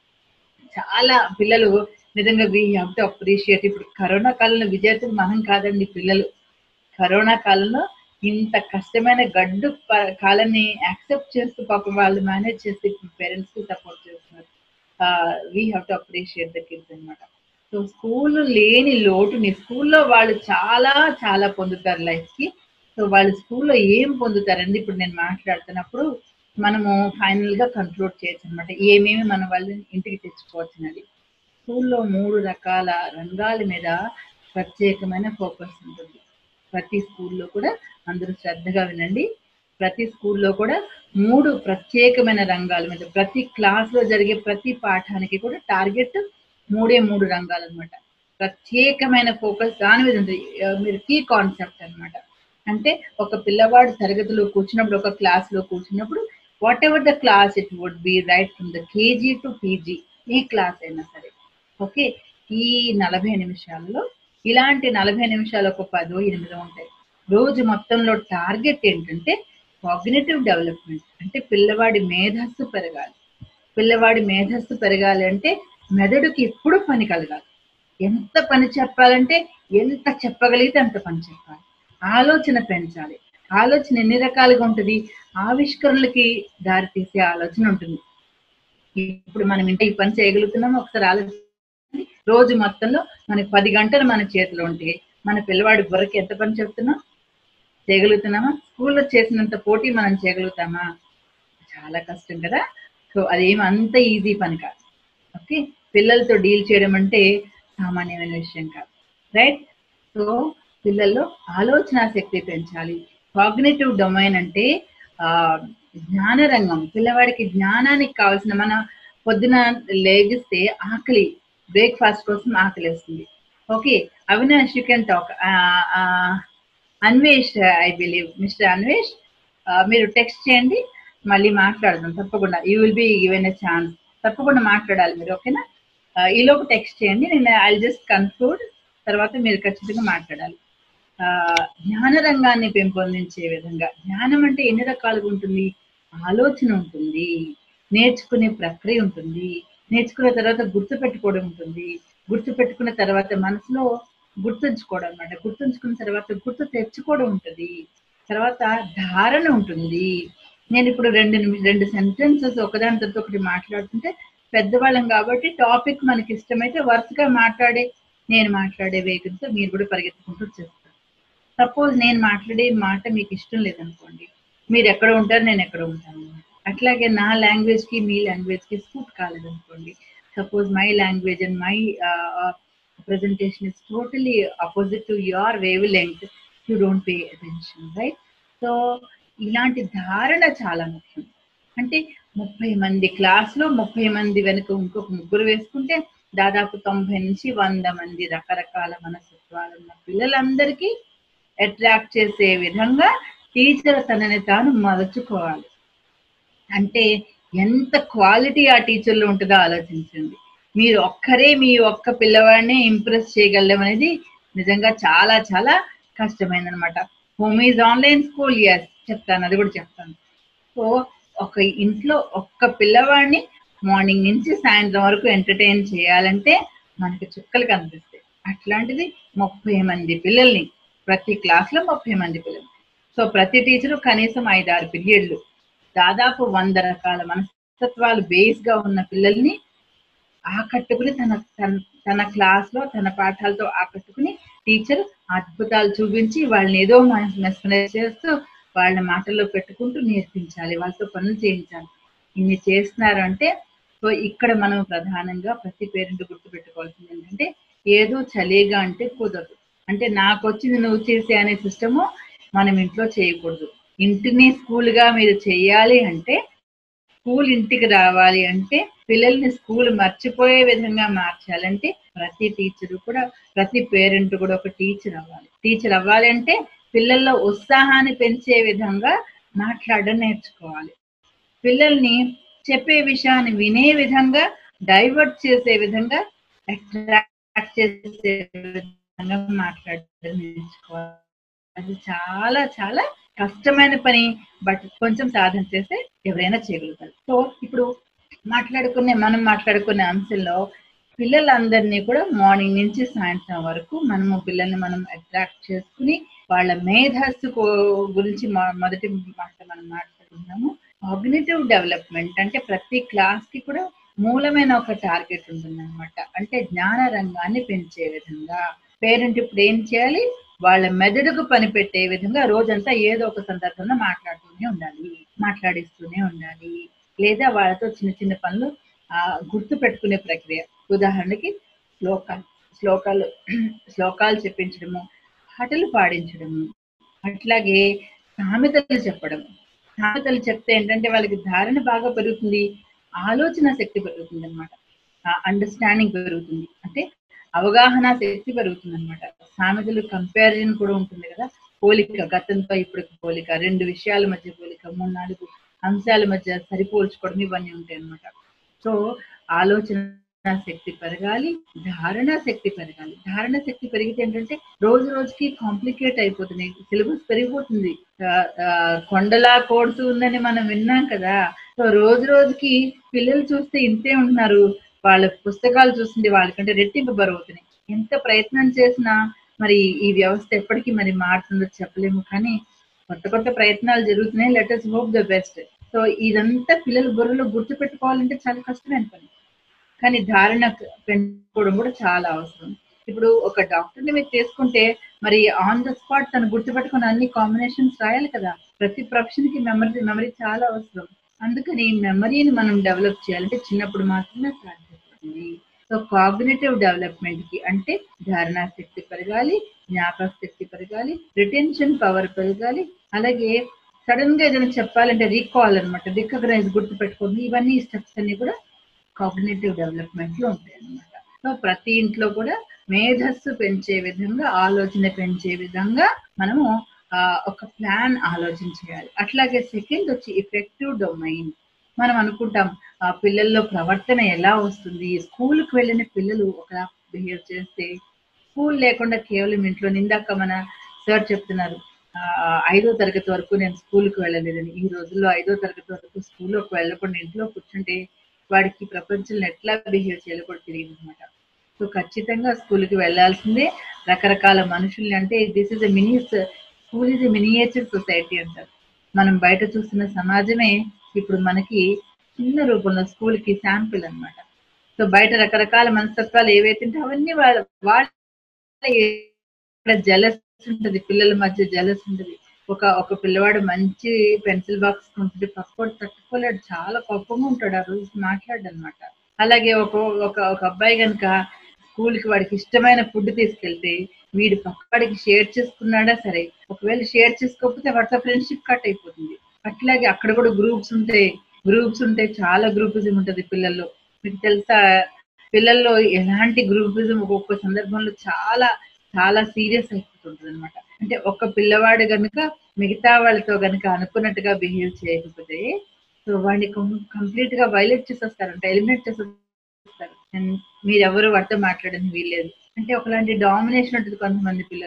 చాలా పిల్లలు నిజంగా వీ హ్యావ్ టు అప్రిషియేట్ ఇప్పుడు కరోనా కాలంలో విజేతలు మనం కాదండి పిల్లలు కరోనా కాలంలో ఇంత కష్టమైన గడ్డు ప- కాలాన్ని యాక్సెప్ట్ చేస్తూ పాపం వాళ్ళు మేనేజ్ చేసి పేరెంట్స్ కి సపోర్ట్ చేస్తున్నారు we have to appreciate the kids అనమాట సో స్కూల్ లేని లోటుని స్కూల్లో వాళ్ళు చాలా చాలా పొందుతారు లైఫ్ కి సో వాళ్ళు స్కూల్లో ఏం పొందుతారండి ఇప్పుడు నేను మాట్లాడుతున్నప్పుడు మనము ఫైనల్ గా కంట్రోల్ చేయొచ్చు అనమాట ఏమేమి మన వాళ్ళని ఇంటికి తెచ్చుకోవచ్చు అనేది స్కూల్లో మూడు రకాల రంగాల మీద ప్రత్యేకమైన ఫోకస్ ఉంటుంది ప్రతి స్కూల్లో కూడా అందరూ శ్రద్ధగా వినండి ప్రతి స్కూల్లో కూడా మూడు ప్రత్యేకమైన రంగాల మీద ప్రతి క్లాస్ లో జరిగే ప్రతి పాఠానికి కూడా టార్గెట్ మూడే మూడు రంగాలు అనమాట ప్రత్యేకమైన ఫోకస్ దాని మీద ఉంటుంది ఆ, మీరు కీ కాన్సెప్ట్ అన్నమాట అంటే ఒక పిల్లవాడు తరగతిలో కూర్చున్నప్పుడు ఒక క్లాస్ లో కూర్చున్నప్పుడు whatever the class it would be right from the KG to PG ఏ క్లాస్ అయినా సరే ఓకే ఈ నలభై నిమిషాల్లో ఇలాంటి నలభై నిమిషాలు ఒక పదో ఎనిమిదో ఉంటాయి రోజు మొత్తంలో టార్గెట్ ఏంటంటే కాగ్నేటివ్ డెవలప్మెంట్ అంటే పిల్లవాడి మేధస్సు పెరగాలి పిల్లవాడి మేధస్సు పెరగాలి అంటే మెదడుకి ఎప్పుడు పని కలగాలి ఎంత పని చెప్పాలంటే ఎంత చెప్పగలిగితే అంత పని చెప్పాలి ఆలోచన పెంచాలి ఆలోచన ఎన్ని రకాలుగా ఉంటుంది ఆవిష్కరణలకి దారి తీసే ఆలోచన ఉంటుంది ఇప్పుడు మనం ఇంటి ఈ పని చేయగలుగుతున్నామో ఒకసారి ఆలోచించండి రోజు మొత్తంలో మనకి పది గంటలు మన చేతిలో ఉంటే మన పిల్లవాడి బుర్రకి ఎంత పని చెప్తున్నాం చేయగలుగుతున్నామా స్కూల్లో చేసినంత పోటీ మనం చేయగలుగుతామా చాలా కష్టం కదా సో అదేం అంత ఈజీ పని కాదు ఓకే పిల్లలతో డీల్ చేయడం అంటే సామాన్యమైన విషయం కాదు రైట్ సో పిల్లల్లో ఆలోచన శక్తి పెంచాలి కాగ్నేటివ్ డొమైన్ అంటే ఆ జ్ఞాన రంగం పిల్లవాడికి జ్ఞానానికి కావాల్సిన మన పొద్దున లేగిస్తే ఆకలి బ్రేక్ఫాస్ట్ కోసం ఆకలి వేస్తుంది okay Avinash you can talk Anvesh I believe Mister Anvesh మీరు టెక్స్ట్ చేయండి మళ్ళీ మాట్లాడదాం తప్పకుండా you will be given a chance తప్పకుండా మాట్లాడాలి మీరు ఓకేనా ఈ లోపు టెక్స్ట్ చేయండి నేను ఐ జస్ట్ కన్క్లూడ్ తర్వాత మీరు ఖచ్చితంగా మాట్లాడాలి ఆ, జ్ఞాన రంగాన్ని పెంపొందించే విధంగా జ్ఞానం అంటే ఎన్ని రకాలుగా ఉంటుంది ఆలోచన ఉంటుంది నేర్చుకునే ప్రక్రియ ఉంటుంది నేర్చుకున్న తర్వాత గుర్తు పెట్టుకోవడం ఉంటుంది గుర్తు పెట్టుకున్న తర్వాత మనసులో గుర్తుంచుకోవడం అనమాట గుర్తుంచుకున్న తర్వాత గుర్తు తెచ్చుకోవడం ఉంటుంది తర్వాత ధారణ ఉంటుంది నేను ఇప్పుడు రెండు నిమి- రెండు సెంటెన్సెస్ ఒకదాని తర్వాత ఒకటి మాట్లాడుతుంటే పెద్దవాళ్ళం కాబట్టి టాపిక్ మనకి ఇష్టమైతే వరుసగా మాట్లాడే నేను మాట్లాడే వేగంతో మీరు కూడా పరిగెత్తుకుంటూ చేస్తారు సపోజ్ నేను మాట్లాడే మాట మీకు ఇష్టం లేదనుకోండి మీరు ఎక్కడ ఉంటారు నేను ఎక్కడ ఉంటాను అట్లాగే నా లాంగ్వేజ్ కి మీ లాంగ్వేజ్ కి సూట్ కాలేదనుకోండి suppose my language and my presentation is totally opposite to your wavelength you don't pay attention right so ఇలాంటి ధారణ చాలా ముఖ్యం అంటే ముప్పై మంది క్లాస్లో ముప్పై మంది వెనుక ఇంకొక ముగ్గురు వేసుకుంటే దాదాపు తొంభై నుంచి వంద మంది రకరకాల మనస్తత్వాలు ఉన్న పిల్లలందరికీ అట్రాక్ట్ చేసే విధంగా టీచర్ తనని తాను మలుచుకోవాలి అంటే ఎంత క్వాలిటీ ఆ టీచర్లో ఉంటుందో ఆలోచించండి మీరు ఒక్కరే మీ ఒక్క పిల్లవాడిని ఇంప్రెస్ చేయగలడం అనేది నిజంగా చాలా చాలా కష్టమైంది అనమాట హోమ్ ఈజ్ ఆన్లైన్ స్కూల్ ఎస్ చెప్తాను అది కూడా చెప్తాను సో ఒక ఇంట్లో ఒక్క పిల్లవాడిని మార్నింగ్ నుంచి సాయంత్రం వరకు ఎంటర్టైన్ చేయాలంటే మనకి చుక్కలు కనిపిస్తాయి అట్లాంటిది ముప్పై మంది పిల్లల్ని ప్రతి క్లాస్ లో ముప్పై మంది పిల్లలు సో ప్రతి టీచరు కనీసం ఐదారు పీరియడ్లు దాదాపు వంద రకాల మనస్తత్వాలు బేస్ గా ఉన్న పిల్లల్ని ఆకట్టుకుని తన తన తన క్లాస్ లో తన పాఠాలతో ఆకట్టుకుని టీచర్ అద్భుతాలు చూపించి వాళ్ళని ఏదో మెస్మరైజ్ చేస్తూ వాళ్ళ మాటల్లో పెట్టుకుంటూ నేర్పించాలి వాళ్ళతో పనులు చేయించాలి ఇన్ని చేస్తున్నారు అంటే సో ఇక్కడ మనం ప్రధానంగా ప్రతి పేరెంట్ గుర్తు పెట్టుకోవాల్సింది ఏంటంటే ఏదో చలిగా అంటే కుదరదు అంటే నాకు వచ్చింది నువ్వు చేసే అనే సిస్టము మనం ఇంట్లో చేయకూడదు ఇంటిని స్కూల్ గా మీరు చేయాలి అంటే స్కూల్ ఇంటికి రావాలి అంటే పిల్లల్ని స్కూల్ మర్చిపోయే విధంగా మార్చాలంటే ప్రతి టీచర్ కూడా ప్రతి పేరెంట్ కూడా ఒక టీచర్ అవ్వాలి టీచర్ అవ్వాలి అంటే పిల్లల్లో ఉత్సాహాన్ని పెంచే విధంగా మాట్లాడడం నేర్చుకోవాలి పిల్లల్ని చెప్పే విషయాన్ని వినే విధంగా డైవర్ట్ చేసే విధంగా అట్రాక్ట్ చేసే విధంగా మాట్లాడడం నేర్చుకోవాలి అది చాలా చాలా కష్టమైన పని బట్ కొంచెం సాధన చేస్తే ఎవరైనా చేయగలుగుతారు సో ఇప్పుడు మాట్లాడుకునే మనం మాట్లాడుకునే అంశంలో పిల్లలందరినీ కూడా మార్నింగ్ నుంచి సాయంత్రం వరకు మనము పిల్లల్ని మనం అట్రాక్ట్ చేసుకుని వాళ్ళ మేధస్సు కో- గురించి మొ- మొదటి మాట మనం మాట్లాడుకున్నాము కాగ్నేటివ్ డెవలప్మెంట్ అంటే ప్రతి క్లాస్ కి కూడా మూలమైన ఒక టార్గెట్ ఉంటుంది అనమాట అంటే జ్ఞాన రంగాన్ని పెంచే విధంగా పేరెంట్ ఇప్పుడు ఏం చేయాలి వాళ్ళ మెదడుకు పని పెట్టే విధంగా రోజంతా ఏదో ఒక సందర్భంలో మాట్లాడుతూనే ఉండాలి మాట్లాడిస్తూనే ఉండాలి లేదా వాళ్ళతో చిన్న చిన్న పనులు ఆ, గుర్తు పెట్టుకునే ప్రక్రియ ఉదాహరణకి శ్లోకాలు శ్లోకాలు శ్లోకాలు చెప్పించడము పాటలు పాడించడము అట్లాగే సామెతలు చెప్పడం సామెతలు చెప్తే ఏంటంటే వాళ్ళకి ధారణ బాగా పెరుగుతుంది ఆలోచన శక్తి పెరుగుతుంది అనమాట అండర్స్టాండింగ్ పెరుగుతుంది అంటే అవగాహన శక్తి పెరుగుతుంది అనమాట సామెతలు కంపారిజన్ కూడా ఉంటుంది కదా పోలిక గతంతో ఇప్పుడు పోలిక రెండు విషయాల మధ్య పోలిక మూడు నాలుగు అంశాల మధ్య సరిపోల్చుకోవడం ఇవన్నీ ఉంటాయి అనమాట సో ఆలోచన శక్తి పెరగాలి ధారణ శక్తి పెరగాలి ధారణ శక్తి పెరిగితే ఏంటంటే రోజు రోజుకి కాంప్లికేట్ అయిపోతుంది సిలబస్ పెరిగిపోతుంది ఆ, ఆ, కొండలా కోడుతూ ఉందని మనం విన్నాం కదా సో రోజు రోజుకి పిల్లలు చూస్తే ఇంతే ఉంటున్నారు వాళ్ళ పుస్తకాలు చూస్తుంటే వాళ్ళకంటే రెట్టింపు బరువుతున్నాయి ఎంత ప్రయత్నం చేసినా మరి ఈ వ్యవస్థ ఎప్పటికీ మరి మారుతుందో చెప్పలేము కానీ కొత్త కొత్త ప్రయత్నాలు జరుగుతున్నాయి let us hope the best so ఇదంతా పిల్లల బుర్రలో గుర్తు పెట్టుకోవాలంటే చాలా కష్టమైన పని కానీ ధారణ పెంచుకోవడం కూడా చాలా అవసరం ఇప్పుడు ఒక డాక్టర్ని మీరు తీసుకుంటే మరి ఆన్ ద స్పాట్ తను గుర్తుపెట్టుకుని అన్ని కాంబినేషన్స్ రాయాలి కదా ప్రతి ప్రొఫెషన్ కి మెమరీ మెమరీ చాలా అవసరం అందుకని మెమరీని మనం డెవలప్ చేయాలంటే చిన్నప్పుడు మాత్రమే సాధ్యపడుతుంది సో కాగ్నేటివ్ డెవలప్మెంట్ కి అంటే ధారణా శక్తి పెరగాలి జ్ఞాపక శక్తి పెరగాలి రిటెన్షన్ పవర్ పెరగాలి అలాగే సడన్ గా ఏదైనా చెప్పాలంటే రీకాల్ అనమాట రికగ్నైజ్ గుర్తు పెట్టుకోండి ఇవన్నీ స్టెప్స్ అన్ని కూడా కాగ్నేటివ్ డెవలప్మెంట్ లో ఉంటాయి అనమాట సో ప్రతి ఇంట్లో కూడా మేధస్సు పెంచే విధంగా ఆలోచన పెంచే విధంగా మనము ఆ, ఒక ప్లాన్ ఆలోచన చేయాలి అట్లాగే సెకండ్ వచ్చి ఎఫెక్టివ్ డొమైన్ మనం అనుకుంటాం ఆ పిల్లల్లో ప్రవర్తన ఎలా వస్తుంది స్కూల్కి వెళ్ళిన పిల్లలు ఒకలా బిహేవ్ చేస్తే స్కూల్ లేకుండా కేవలం ఇంట్లో ఇందాక మన సార్ చెప్తున్నారు ఆ, ఐదో తరగతి వరకు నేను స్కూల్కి వెళ్ళలేదని ఈ రోజుల్లో ఐదో తరగతి వరకు స్కూల్లోకి వెళ్ళకుండా ఇంట్లో కూర్చుంటే వాడికి ప్రపంచంలో ఎట్లా బిహేవ్ చేయాలో కూడా తెలియదు అనమాట సో ఖచ్చితంగా స్కూల్కి వెళ్ళాల్సిందే రకరకాల మనుషుల్ని అంటే this is a mini school is a miniature society అంటారు మనం బయట చూస్తున్న సమాజమే ఇప్పుడు మనకి చిన్న రూపంలో స్కూల్ కి శాంపిల్ అన్నమాట సో బయట రకరకాల మనస్తత్వాలు ఏవైతే ఉంటే అవన్నీ వాళ్ళ వాళ్ళ జలస్ ఉంటది పిల్లల మధ్య జలస్ ఉంటది ఒక ఒక పిల్లవాడు మంచి పెన్సిల్ బాక్స్ ఉంటుంటే పక్కోడు తట్టుకోలేడు చాలా కోపంగా ఉంటాడు ఆ రోజు మాట్లాడు అనమాట అలాగే ఒక ఒక ఒక అబ్బాయి కనుక స్కూల్ కి వాడికి ఇష్టమైన ఫుడ్ తీసుకెళ్తే వీడు పక్కవాడికి షేర్ చేసుకున్నాడా సరే ఒకవేళ షేర్ చేసుకోకపోతే వాడితో ఫ్రెండ్షిప్ కట్ అయిపోతుంది అట్లాగే అక్కడ కూడా గ్రూప్స్ ఉంటాయి గ్రూప్స్ ఉంటాయి చాలా గ్రూపిజం ఉంటది పిల్లల్లో మీకు తెలుసా పిల్లల్లో ఎలాంటి గ్రూపిజం ఒక్కొక్క సందర్భంలో చాలా చాలా సీరియస్ అయిపోతుంటది అనమాట అంటే ఒక పిల్లవాడు గనుక మిగతా వాళ్ళతో గనుక అనుకున్నట్టుగా బిహేవ్ చేయకపోతే సో వాడిని కంప్లీట్ గా వైలేట్ చేసేస్తారంట ఎలిమినేట్ చేసేస్తారు And మీరెవరు వాడితో మాట్లాడని వీల్లేదు అంటే ఒకలాంటి డామినేషన్ ఉంటుంది కొంతమంది పిల్లలు సో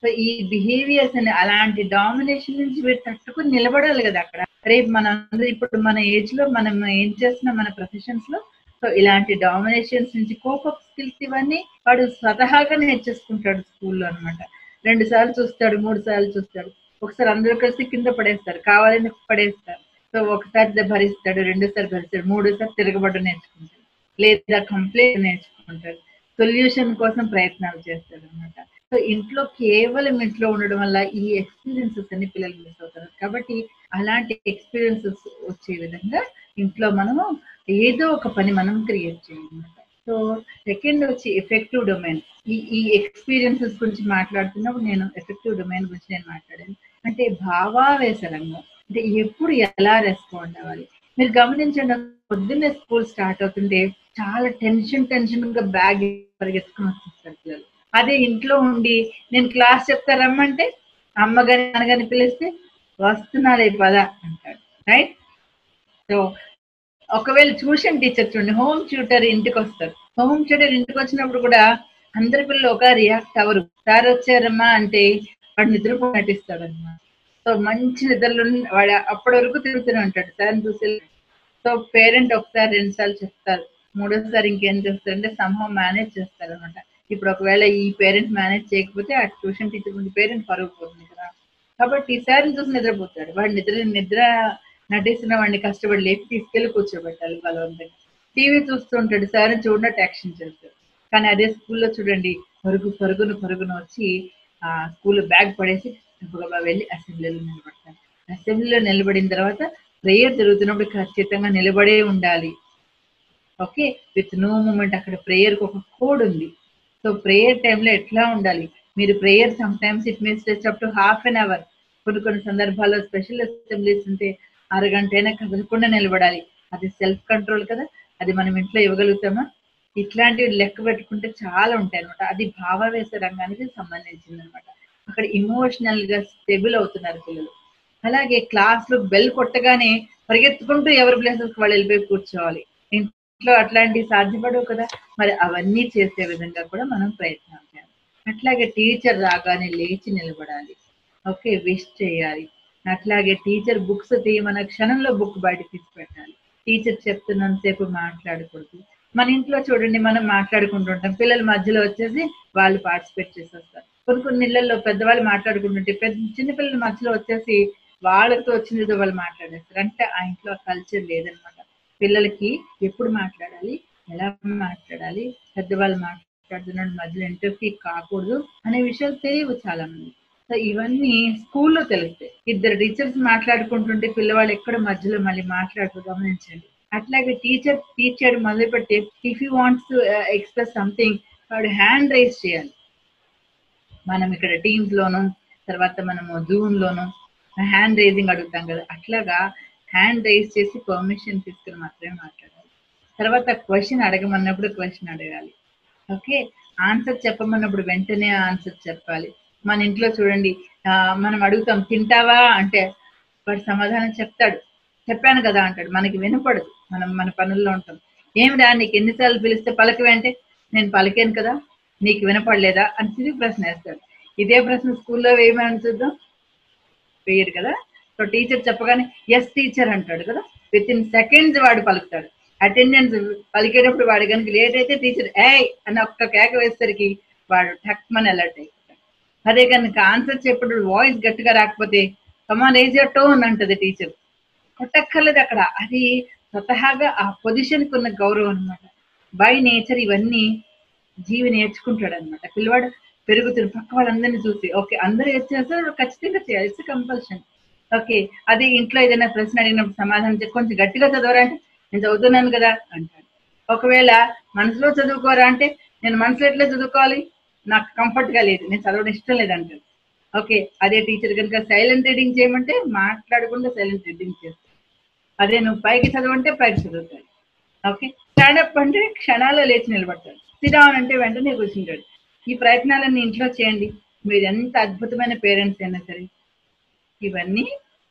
సో ఈ బిహేవియర్స్ అని అలాంటి డామినేషన్ నుంచి మీరు తట్టుకుని నిలబడాలి కదా అక్కడ రేపు మన ఇప్పుడు మన ఏజ్ లో మనం ఏం చేస్తున్నాం మన ప్రొఫెషన్స్ లో సో ఇలాంటి డామినేషన్స్ నుంచి కోపప్ స్కిల్స్ ఇవన్నీ వాడు స్వతహాగా నేర్చేసుకుంటాడు స్కూల్లో అనమాట రెండు సార్లు చూస్తాడు మూడు సార్లు చూస్తాడు ఒకసారి అందరూ కలిసి కింద పడేస్తారు కావాలని పడేస్తారు సో ఒకసారి భరిస్తాడు రెండోసారి భరిస్తాడు మూడోసారి తిరగబడ్డ నేర్చుకుంటాడు లేదా కంప్లైంట్ నేర్చుకుంటాడు సొల్యూషన్ కోసం ప్రయత్నాలు చేస్తాడు అనమాట సో ఇంట్లో కేవలం ఇంట్లో ఉండడం వల్ల ఈ ఎక్స్పీరియన్సెస్ అన్ని పిల్లలు మిస్ అవుతారు కాబట్టి అలాంటి ఎక్స్పీరియన్సెస్ వచ్చే విధంగా ఇంట్లో మనము ఏదో ఒక పని మనం క్రియేట్ చేయాలన్నమాట సో సెకండ్ వచ్చి ఎఫెక్టివ్ డొమైన్ ఈ ఈ ఎక్స్పీరియన్సెస్ గురించి మాట్లాడుతున్నప్పుడు నేను ఎఫెక్టివ్ డొమైన్ గురించి నేను మాట్లాడాను అంటే భావావేశ రంగం అంటే ఎప్పుడు ఎలా రెస్పాండ్ అవ్వాలి మీరు గమనించండి పొద్దున్నే స్కూల్ స్టార్ట్ అవుతుంటే చాలా టెన్షన్ టెన్షన్ గా బ్యాగ్ పరిగెత్తుకుని వచ్చేస్తారు పిల్లలు అదే ఇంట్లో ఉండి నేను క్లాస్ చెప్తా రమ్మంటే అమ్మగాని నాన్నగాని పిలిస్తే వస్తున్నారే పద అంటాడు రైట్ సో ఒకవేళ ట్యూషన్ టీచర్ చూడండి హోమ్ ట్యూటర్ ఇంటికి వస్తారు హోమ్ ట్యూటర్ ఇంటికి వచ్చినప్పుడు కూడా అందరి పిల్లలు ఒక రియాక్ట్ అవరు సార్ వచ్చారమ్మా అంటే వాడు నిద్రపో నటిస్తాడు అనమాట సో మంచి నిద్రలో వాడు అప్పటి వరకు తిరుగుతూనే ఉంటాడు సార్ చూసి సో పేరెంట్ ఒకసారి రెండు సార్లు చెప్తారు మూడోసారి ఇంకేం చేస్తారంటే సంహం మేనేజ్ చేస్తారు అనమాట ఇప్పుడు ఒకవేళ ఈ పేరెంట్ మేనేజ్ చేయకపోతే ఆ ట్యూషన్ టీచర్ ముందు పేరెంట్ పరుగు పోతుంది కదా కాబట్టి ఈసారి చూసి నిద్రపోతాడు వాడు నిద్ర నిద్ర నటిస్తున్న వాడిని కష్టపడి లేపి తీసుకెళ్లి కూర్చోబెట్టాలి బలవంతంగా టీవీ చూస్తూ ఉంటాడు సార్ చూడనట్టు యాక్షన్ చేస్తాడు కానీ అదే స్కూల్లో చూడండి పరుగు పరుగును పరుగును వచ్చి ఆ స్కూల్ బ్యాగ్ పడేసి గబగబా వెళ్ళి అసెంబ్లీలో నిలబడతారు అసెంబ్లీలో నిలబడిన తర్వాత ప్రేయర్ జరుగుతున్నప్పుడు ఖచ్చితంగా నిలబడే ఉండాలి ఓకే విత్ నో మూమెంట్ అక్కడ ప్రేయర్కి ఒక కోడ్ ఉంది సో ప్రేయర్ టైంలో ఎట్లా ఉండాలి మీరు prayer sometimes it means just up to half an hour కొన్ని కొన్ని సందర్భాల్లో స్పెషల్ అసెంబ్లీస్ ఉంటే అరగంట అయినా కదలకుండా నిలబడాలి అది సెల్ఫ్ కంట్రోల్ కదా అది మనం ఇంట్లో ఇవ్వగలుగుతామా ఇట్లాంటివి లెక్క పెట్టుకుంటే చాలా ఉంటాయి అనమాట అది భావావేశ రంగానికి సంబంధించింది అనమాట అక్కడ ఇమోషనల్ గా స్టెబుల్ అవుతున్నారు పిల్లలు అలాగే క్లాస్ లో బెల్ కొట్టగానే పరిగెత్తుకుంటూ ఎవరి ప్లేసెస్ వాళ్ళు వెళ్ళిపోయి కూర్చోవాలి ఇంట్లో అట్లాంటివి సాధ్యపడవు కదా మరి అవన్నీ చేసే విధంగా కూడా మనం ప్రయత్నం చేయాలి అట్లాగే టీచర్ రాగానే లేచి నిలబడాలి ఓకే విష్ చేయాలి అట్లాగే టీచర్ బుక్స్ తీయమన్న క్షణంలో బుక్ బయట తీసి పెట్టాలి టీచర్ చెప్తున్నంతసేపు మాట్లాడకూడదు మన ఇంట్లో చూడండి మనం మాట్లాడుకుంటుంటాం పిల్లల మధ్యలో వచ్చేసి వాళ్ళు పార్టిసిపేట్ చేసి వస్తారు కొన్ని కొన్ని ఇళ్లలో పెద్దవాళ్ళు మాట్లాడుకుంటుంటే పెద్ద చిన్నపిల్లల మధ్యలో వచ్చేసి వాళ్ళతో వచ్చినదో వాళ్ళు మాట్లాడేస్తారు అంటే ఆ ఇంట్లో కల్చర్ లేదనమాట పిల్లలకి ఎప్పుడు మాట్లాడాలి ఎలా మాట్లాడాలి పెద్దవాళ్ళు మాట్లాడుతున్నాడు మధ్యలో ఇంటర్ఫీ కాకూడదు అనే విషయాలు తెలియవు చాలా మంది సో ఇవన్నీ స్కూల్లో తెలుస్తాయి ఇద్దరు టీచర్స్ మాట్లాడుకుంటుంటే పిల్లవాళ్ళు ఎక్కడ మధ్యలో మళ్ళీ మాట్లాడుతూ గమనించండి అట్లాగే టీచర్ టీచ్ చేయడం మొదలుపెట్టి if you wants to express something వాడు హ్యాండ్ రైజ్ చేయాలి మనం ఇక్కడ టీమ్స్ లోను తర్వాత మనము జూమ్ లోను హ్యాండ్ రైజింగ్ అడుగుతాం కదా అట్లాగా హ్యాండ్ రైజ్ చేసి పర్మిషన్ తీసుకుని మాత్రమే మాట్లాడాలి తర్వాత క్వశ్చన్ అడగమన్నప్పుడు క్వశ్చన్ అడగాలి ఓకే ఆన్సర్ చెప్పమన్నప్పుడు వెంటనే ఆన్సర్ చెప్పాలి మన ఇంట్లో చూడండి మనం అడుగుతాం తింటావా అంటే వాడు సమాధానం చెప్తాడు చెప్పాను కదా అంటాడు మనకి వినపడదు మనం మన పనుల్లో ఉంటాం ఏమిరా నీకు ఎన్నిసార్లు పిలిస్తే పలకవే అంటే నేను పలికాను కదా నీకు వినపడలేదా అని తిరిగి ప్రశ్న వేస్తాడు ఇదే ప్రశ్న స్కూల్లో వేయమని చూద్దాం వేయరు కదా సో టీచర్ చెప్పగానే ఎస్ టీచర్ అంటాడు కదా విత్ ఇన్ సెకండ్స్ వాడు పలుకుతాడు అటెండెన్స్ పలికేటప్పుడు వాడు కనుక లేట్ అయితే టీచర్ ఏ అని ఒక్క కేక వేసరికి వాడు టక్మని అలర్ట్ అయిపోతాడు అదే కనుక ఆన్సర్ చెప్పేటప్పుడు వాయిస్ గట్టిగా రాకపోతే కమాన్ ఏజ్ యూర్ టోన్ అంటది టీచర్ కొట్టక్కర్లేదు అక్కడ అది స్వతహాగా ఆ పొజిషన్కి ఉన్న గౌరవం అనమాట బై నేచర్ ఇవన్నీ జీవి నేర్చుకుంటాడు అనమాట పిల్లవాడు పెరుగుతున్న పక్క వాళ్ళందరినీ చూసి ఓకే అందరూ చేస్తారు ఖచ్చితంగా చేయాలి ఇట్స్ కంపల్షన్ ఓకే అదే ఇంట్లో ఏదైనా ప్రశ్న అడిగినప్పుడు సమాధానం చెప్పి కొంచెం గట్టిగా చదవరా అంటే నేను చదువుతున్నాను కదా అంటాడు ఒకవేళ మనసులో చదువుకోరా అంటే నేను మనసులో ఎట్లా చదువుకోవాలి నాకు కంఫర్ట్ గా లేదు నేను చదవడం ఇష్టం లేదు అంటాడు ఓకే అదే టీచర్ కనుక సైలెంట్ రీడింగ్ చేయమంటే మాట్లాడకుండా సైలెంట్ రీడింగ్ చేస్తాడు అదే నువ్వు పైకి చదవంటే పైకి చదువుతాడు ఓకే స్టాండప్ అంటే క్షణాల్లో లేచి నిలబడతాడు సిడౌన్ అంటే వెంటనే కూర్చుంటాడు ఈ ప్రయత్నాలన్నీ ఇంట్లో చేయండి మీరు ఎంత అద్భుతమైన పేరెంట్స్ అయినా సరే ఇవన్నీ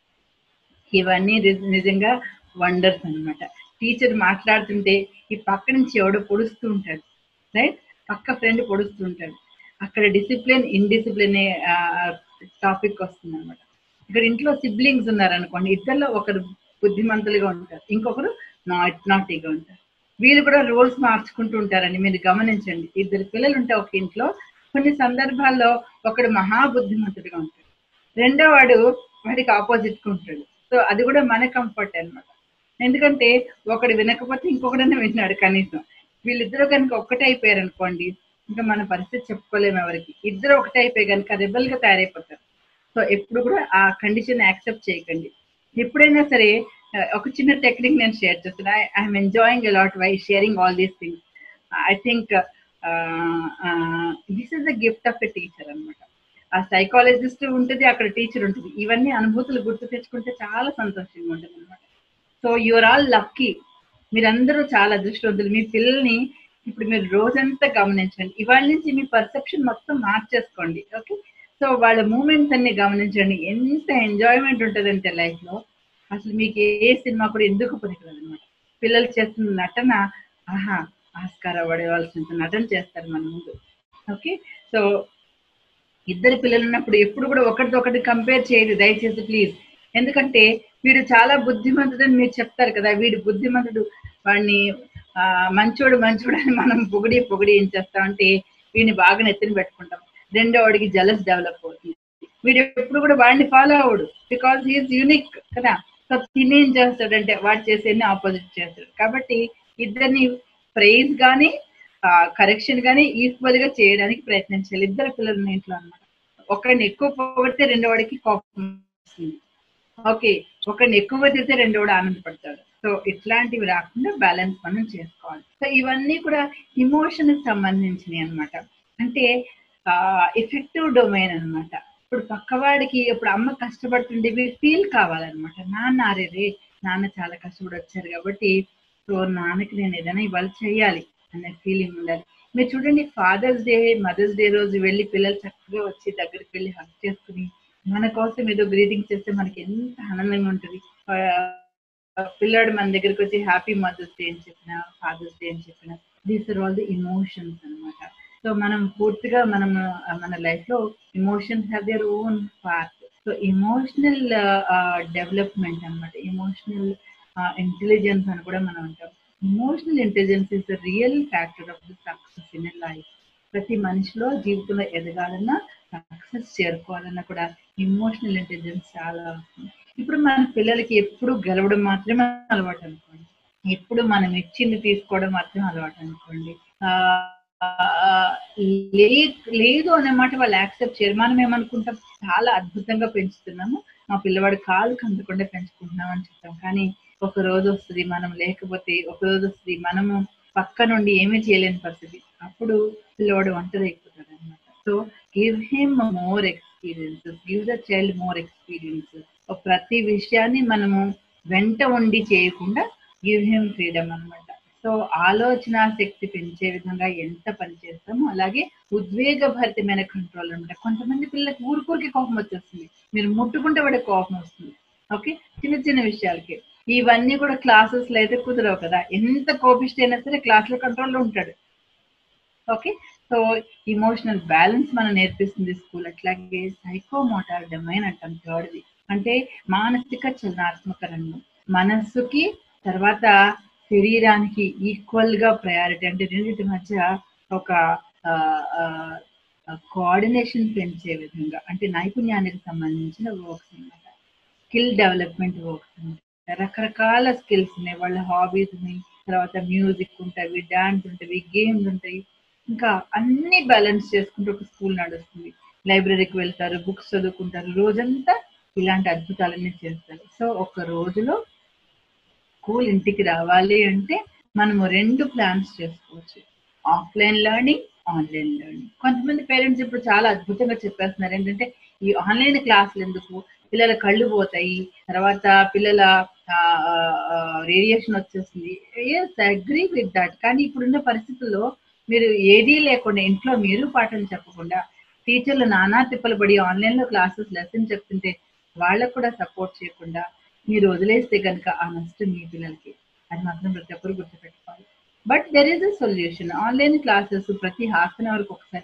ఇవన్నీ నిజంగా వండర్స్ అనమాట టీచర్ మాట్లాడుతుంటే ఈ పక్క నుంచి ఎవడో పొడుస్తూ ఉంటాడు రైట్ పక్క ఫ్రెండ్ పొడుస్తూ ఉంటాడు అక్కడ డిసిప్లిన్ ఇండిసిప్లిన్ టాపిక్ వస్తుంది అనమాట ఇక్కడ ఇంట్లో సిబ్లింగ్స్ ఉన్నారనుకోండి ఇద్దరిలో ఒకరు బుద్ధిమంతులుగా ఉంటారు ఇంకొకరు నాట్ నాటీగా ఉంటారు వీళ్ళు కూడా రోల్స్ మార్చుకుంటూ ఉంటారని మీరు గమనించండి ఇద్దరు పిల్లలు ఉంటే ఒక ఇంట్లో కొన్ని సందర్భాల్లో ఒకడు మహా బుద్ధిమంతుడిగా ఉంటాడు రెండో వాడు వాడికి ఆపోజిట్ ఉంటాడు సో అది కూడా మన కంఫర్ట్ అన్నమాట ఎందుకంటే ఒకడు వినకపోతే ఇంకొకడనే విన్నాడు కనీసం వీళ్ళిద్దరూ కనుక ఒక్కటే అయిపోయారు అనుకోండి ఇంకా మన పరిస్థితి చెప్పుకోలేము ఎవరికి ఇద్దరు ఒకటే అయిపోయి కనుక రెబల్ గా తయారైపోతారు సో ఎప్పుడు కూడా ఆ కండిషన్ యాక్సెప్ట్ చేయకండి ఎప్పుడైనా సరే ఆ, ఒక చిన్న టెక్నిక్ నేను షేర్ చేస్తాను I'm enjoying a lot why sharing all these things I think this is the gift of a teacher అన్నమాట ఆ సైకాలజిస్ట్ ఉంటుంది అక్కడ టీచర్ ఉంటుంది ఇవన్నీ అనుభూతులు గుర్తు తెచ్చుకుంటే చాలా సంతోషంగా ఉంటుంది అనమాట సో యువర్ ఆల్ లక్కీ మీరందరూ చాలా అదృష్టవంతులు మీ పిల్లల్ని ఇప్పుడు మీరు రోజంతా గమనించండి ఇవాళ నుంచి మీ పర్సెప్షన్ మొత్తం మార్చేసుకోండి ఓకే సో వాళ్ళ మూమెంట్స్ అన్ని గమనించండి ఎంత ఎంజాయ్మెంట్ ఉంటుందంటే లైఫ్ లో అసలు మీకు ఏ సినిమా కూడా ఎందుకు పనికిరాదు అనమాట పిల్లలు చేస్తున్న నటన ఆహా ఆస్కార్ అవార్డు ఇవ్వాల్సినంత నటన చేస్తారు మన ముందు ఓకే సో ఇద్దరు పిల్లలు ఉన్నప్పుడు ఎప్పుడు కూడా ఒకరితో ఒకటి కంపేర్ చేయదు దయచేసి ప్లీజ్ ఎందుకంటే వీడు చాలా బుద్ధిమంతుడని మీరు చెప్తారు కదా వీడు బుద్ధిమంతుడు వాడిని ఆ, మంచోడు మంచోడు అని మనం పొగిడి పొగిడి ఏం చేస్తామంటే వీడిని బాగా నెత్తిన పెట్టుకుంటాం రెండో వాడికి జలస్ డెవలప్ అవుతుంది వీడు ఎప్పుడు కూడా వాడిని ఫాలో అవడు బికాస్ హీఈస్ యూనిక్ కదా సో తిని ఏం చేస్తాడంటే వాడు చేసేది ఆపోజిట్ చేస్తాడు కాబట్టి ఇద్దరిని ప్రైజ్ కానీ కరెక్షన్ కానీ ఈక్వల్ గా చేయడానికి ప్రయత్నించాలి ఇద్దరు పిల్లలు ఉన్న ఇంట్లో అన్నమాట ఒకరిని ఎక్కువ పొగిడితే రెండో వాడికి కోపం వస్తుంది ఓకే ఒకరిని ఎక్కువ తిరిగితే రెండో వాడు ఆనందపడతాడు సో ఇట్లాంటివి రాకుండా బ్యాలెన్స్ మనం చేసుకోవాలి సో ఇవన్నీ కూడా ఇమోషన్ సంబంధించినవి అన్నమాట అంటే ఎఫెక్టివ్ డొమైన్ అన్నమాట ఇప్పుడు పక్కవాడికి ఇప్పుడు అమ్మ కష్టపడుతుంటే ఫీల్ కావాలన్నమాట నాన్న అరే రే నాన్న చాలా కష్టపడి వచ్చారు కాబట్టి సో నాన్నకి నేను ఏదైనా ఇవాళ చేయాలి అనే ఫీలింగ్ ఉండాలి మీరు చూడండి ఫాదర్స్ డే మదర్స్ డే రోజు వెళ్ళి పిల్లలు చక్కగా వచ్చి దగ్గరికి వెళ్ళి హక్ చేసుకుని మన కోసం ఏదో గ్రీటింగ్ చేస్తే మనకి ఎంత ఆనందంగా ఉంటుంది ఆ, పిల్లాడు మన దగ్గరికి వచ్చి హ్యాపీ మదర్స్ డే అని చెప్పిన ఫాదర్స్ డే అని చెప్పిన these are all the emotions అన్నమాట సో మనం పూర్తిగా మనం ఆ, మన లైఫ్ లో emotions have their own part so emotional development అన్నమాట ఇమోషనల్ ఇంటెలిజెన్స్ అని కూడా మనం అంటాం emotional intelligence is the real factor of the success in life ప్రతి మనిషిలో జీవితంలో ఎదగాలన్నా సక్సెస్ చేరుకోవాలన్నా కూడా ఇమోషనల్ ఇంటెలిజెన్స్ చాలా అవసరం ఇప్పుడు మన పిల్లలకి ఎప్పుడు గెలవడం మాత్రమే అలవాటు అనుకోండి ఎప్పుడు మనం ఇచ్చింది తీసుకోవడం మాత్రమే అలవాటు అనుకోండి ఆ, ఆ, లే- లేదు అనే మాట వాళ్ళు యాక్సెప్ట్ చేయరు మనం ఏమనుకుంటాం చాలా అద్భుతంగా పెంచుతున్నాము మా పిల్లవాడు కాలు కందకుండా పెంచుకుంటున్నాం అని చెప్తాం కానీ ఒక రోజు వస్తుంది మనం లేకపోతే ఒక రోజు వస్తుంది మనము పక్క నుండి ఏమీ చేయలేని పరిస్థితి అప్పుడు పిల్లవాడు ఒంటరి అయిపోతాడు అనమాట so give him more experiences give the child more experiences ప్రతి విషయాన్ని మనము వెంట ఉండి చేయకుండా గివ్ హిమ్ ఫ్రీడమ్ అన్నమాట సో ఆలోచన శక్తి పెంచే విధంగా ఎంత పని చేస్తామో అలాగే ఉద్వేగ భరితమైన కంట్రోల్ అనమాట కొంతమంది పిల్లలకి ఊరుకూరికి కోపం వచ్చేస్తుంది మీరు ముట్టుకుంటే వాడే కోపం వస్తుంది ఓకే చిన్న చిన్న విషయాలకి ఇవన్నీ కూడా క్లాసెస్ లో అయితే కుదరవు కదా ఎంత కోపిష్టి అయినా సరే క్లాస్ లో కంట్రోల్లో ఉంటాడు ఓకే సో ఇమోషనల్ బ్యాలెన్స్ మనం నేర్పిస్తుంది స్కూల్ అట్లాగే సైకోమోటార్ డొమైన్ అంటాం థర్డ్ది అంటే మానసిక చలనాత్మక రంగం మనస్సుకి తర్వాత శరీరానికి ఈక్వల్ గా ప్రయారిటీ అంటే రెండింటి మధ్య ఒక కోఆర్డినేషన్ పెంచే విధంగా అంటే నైపుణ్యానికి సంబంధించిన వర్క్స్ అన్నమాట స్కిల్ డెవలప్మెంట్ వర్క్స్ అన్నమాట రకరకాల స్కిల్స్ ఉన్నాయి వాళ్ళ హాబీస్ ఉన్నాయి తర్వాత మ్యూజిక్ ఉంటాయి డాన్స్ ఉంటాయి గేమ్స్ ఉంటాయి ఇంకా అన్ని బ్యాలెన్స్ చేసుకుంటూ ఒక స్కూల్ నడుస్తుంది లైబ్రరీకి వెళ్తారు బుక్స్ చదువుకుంటారు రోజంతా ఇలాంటి అద్భుతాలన్నీ చేస్తారు సో ఒక రోజులో స్కూల్ ఇంటికి రావాలి అంటే మనము రెండు ప్లాన్స్ చేసుకోవచ్చు ఆఫ్లైన్ లెర్నింగ్ ఆన్లైన్ లెర్నింగ్ కొంతమంది పేరెంట్స్ ఇప్పుడు చాలా అద్భుతంగా చెప్పేస్తున్నారు ఏంటంటే ఈ ఆన్లైన్ క్లాసులు ఎందుకు పిల్లల కళ్ళు పోతాయి తర్వాత పిల్లల రేడియేషన్ వచ్చేస్తుంది ఎస్ అగ్రీ విత్ దట్ కానీ ఇప్పుడున్న పరిస్థితుల్లో మీరు ఏదీ లేకుండా ఇంట్లో మీరు పాఠాలు చెప్పకుండా టీచర్లు నానా తిప్పలు పడి ఆన్లైన్ లో క్లాసెస్ లెసన్ చెప్తుంటే వాళ్ళకు కూడా సపోర్ట్ చేయకుండా మీరు వదిలేస్తే కనుక ఆ నష్టం మీ పిల్లలకి అది మాత్రం ప్రతి ఒక్కరు గుర్తుపెట్టుకోవాలి but there is a solution online classes ప్రతి హాఫ్ అన్ అవర్కి ఒకసారి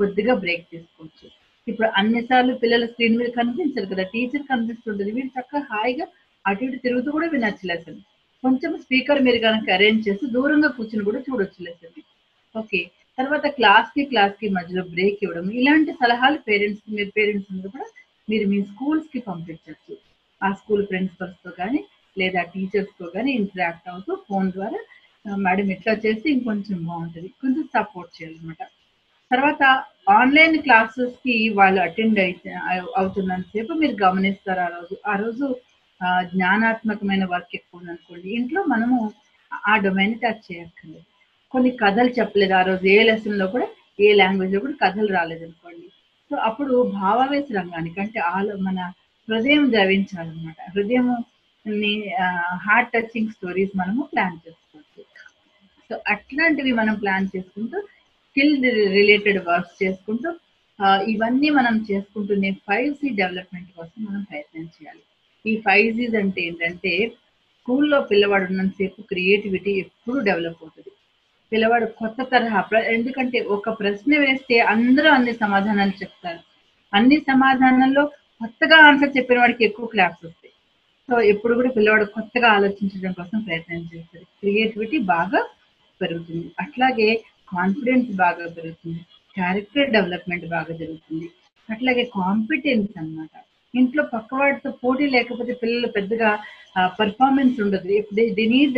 కొద్దిగా బ్రేక్ తీసుకోవచ్చు ఇప్పుడు అన్నిసార్లు పిల్లల స్క్రీన్ మీద కనిపించరు కదా టీచర్ కనిపిస్తుంటుంది వీళ్ళు చక్కగా హాయిగా అటు ఇటు తిరుగుతూ కూడా వినొచ్చు లెసన్ కొంచెం స్పీకర్ మీరు కనుక అరేంజ్ చేసి దూరంగా కూర్చుని కూడా చూడొచ్చు లెసన్ ఓకే తర్వాత క్లాస్ కి క్లాస్ కి మధ్యలో బ్రేక్ ఇవ్వడం ఇలాంటి సలహాలు పేరెంట్స్ మీరు పేరెంట్స్ అందరూ కూడా మీరు మీ స్కూల్స్ కి పంపించవచ్చు ఆ స్కూల్ ప్రిన్సిపల్స్ తో కానీ లేదా టీచర్స్ తో కానీ ఇంటరాక్ట్ అవుతూ ఫోన్ ద్వారా మేడం ఇట్లా చేస్తే ఇంకొంచెం బాగుంటుంది కొంచెం సపోర్ట్ చేయాలన్నమాట తర్వాత ఆన్లైన్ క్లాసెస్ కి వాళ్ళు అటెండ్ అయితే అవుతున్నంతసేపు మీరు గమనిస్తారు ఆ రోజు ఆ రోజు ఆ, జ్ఞానాత్మకమైన వర్క్ ఎక్కువ ఉందనుకోండి ఇంట్లో మనము ఆ డొమైన్ టచ్ చేయక్కర్లేదు కొన్ని కథలు చెప్పలేదు ఆ రోజు ఏ లెసన్ లో కూడా ఏ లాంగ్వేజ్ లో కూడా కథలు రాలేదు అనుకోండి సో అప్పుడు భావావేశ రంగానికి అంటే ఆలో మన హృదయం ద్రవించాలన్నమాట హృదయం హార్ట్ టచింగ్ స్టోరీస్ మనము ప్లాన్ చేసుకోవచ్చు సో అట్లాంటివి మనం ప్లాన్ చేసుకుంటూ స్కిల్ రిలేటెడ్ వర్క్స్ చేసుకుంటూ ఆ, ఇవన్నీ మనం చేసుకుంటూనే ఫైవ్ సి డెవలప్మెంట్ కోసం మనం ప్రయత్నం చేయాలి ఈ ఫైవ్ జీస్ అంటే ఏంటంటే స్కూల్లో పిల్లవాడు ఉన్నంతసేపు క్రియేటివిటీ ఎప్పుడు డెవలప్ అవుతుంది పిల్లవాడు కొత్త తరహా ప్ర- ఎందుకంటే ఒక ప్రశ్న వేస్తే అందరూ అన్ని సమాధానాలు చెప్తారు అన్ని సమాధానాల్లో కొత్తగా ఆన్సర్ చెప్పిన వాడికి ఎక్కువ క్లాస్ వస్తాయి సో ఎప్పుడు కూడా పిల్లవాడు కొత్తగా ఆలోచించడం కోసం ప్రయత్నం చేస్తారు క్రియేటివిటీ బాగా పెరుగుతుంది అట్లాగే కాన్ఫిడెన్స్ బాగా పెరుగుతుంది క్యారెక్టర్ డెవలప్మెంట్ బాగా జరుగుతుంది అట్లాగే కాంపిటెన్స్ అన్నమాట ఇంట్లో పక్కవాడితో పోటీ లేకపోతే పిల్లలు పెద్దగా పర్ఫార్మెన్స్ ఉండదు ది నీడ్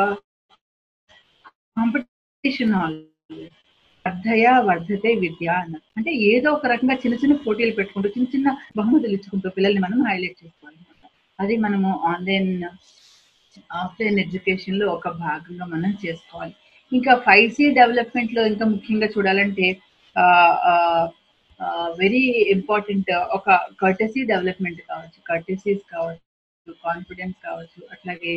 కాంపిటీషన్ వర్ధయ వర్ధతే విద్య అన్నారు అంటే ఏదో ఒక రకంగా చిన్న చిన్న పోటీలు పెట్టుకుంటూ చిన్న చిన్న బహుమతులు ఇచ్చుకుంటూ పిల్లల్ని మనం హైలైట్ చేసుకోవాలన్నమాట అది మనము ఆన్లైన్ ఆఫ్లైన్ ఎడ్యుకేషన్ లో ఒక భాగంగా మనం చేసుకోవాలి ఇంకా ఫైవ్ సి డెవలప్మెంట్ లో ఇంకా ముఖ్యంగా చూడాలంటే వెరీ ఇంపార్టెంట్ ఒక కర్టసీ డెవలప్మెంట్ కావచ్చు కర్టసీస్ కావచ్చు కాన్ఫిడెన్స్ కావచ్చు అట్లాగే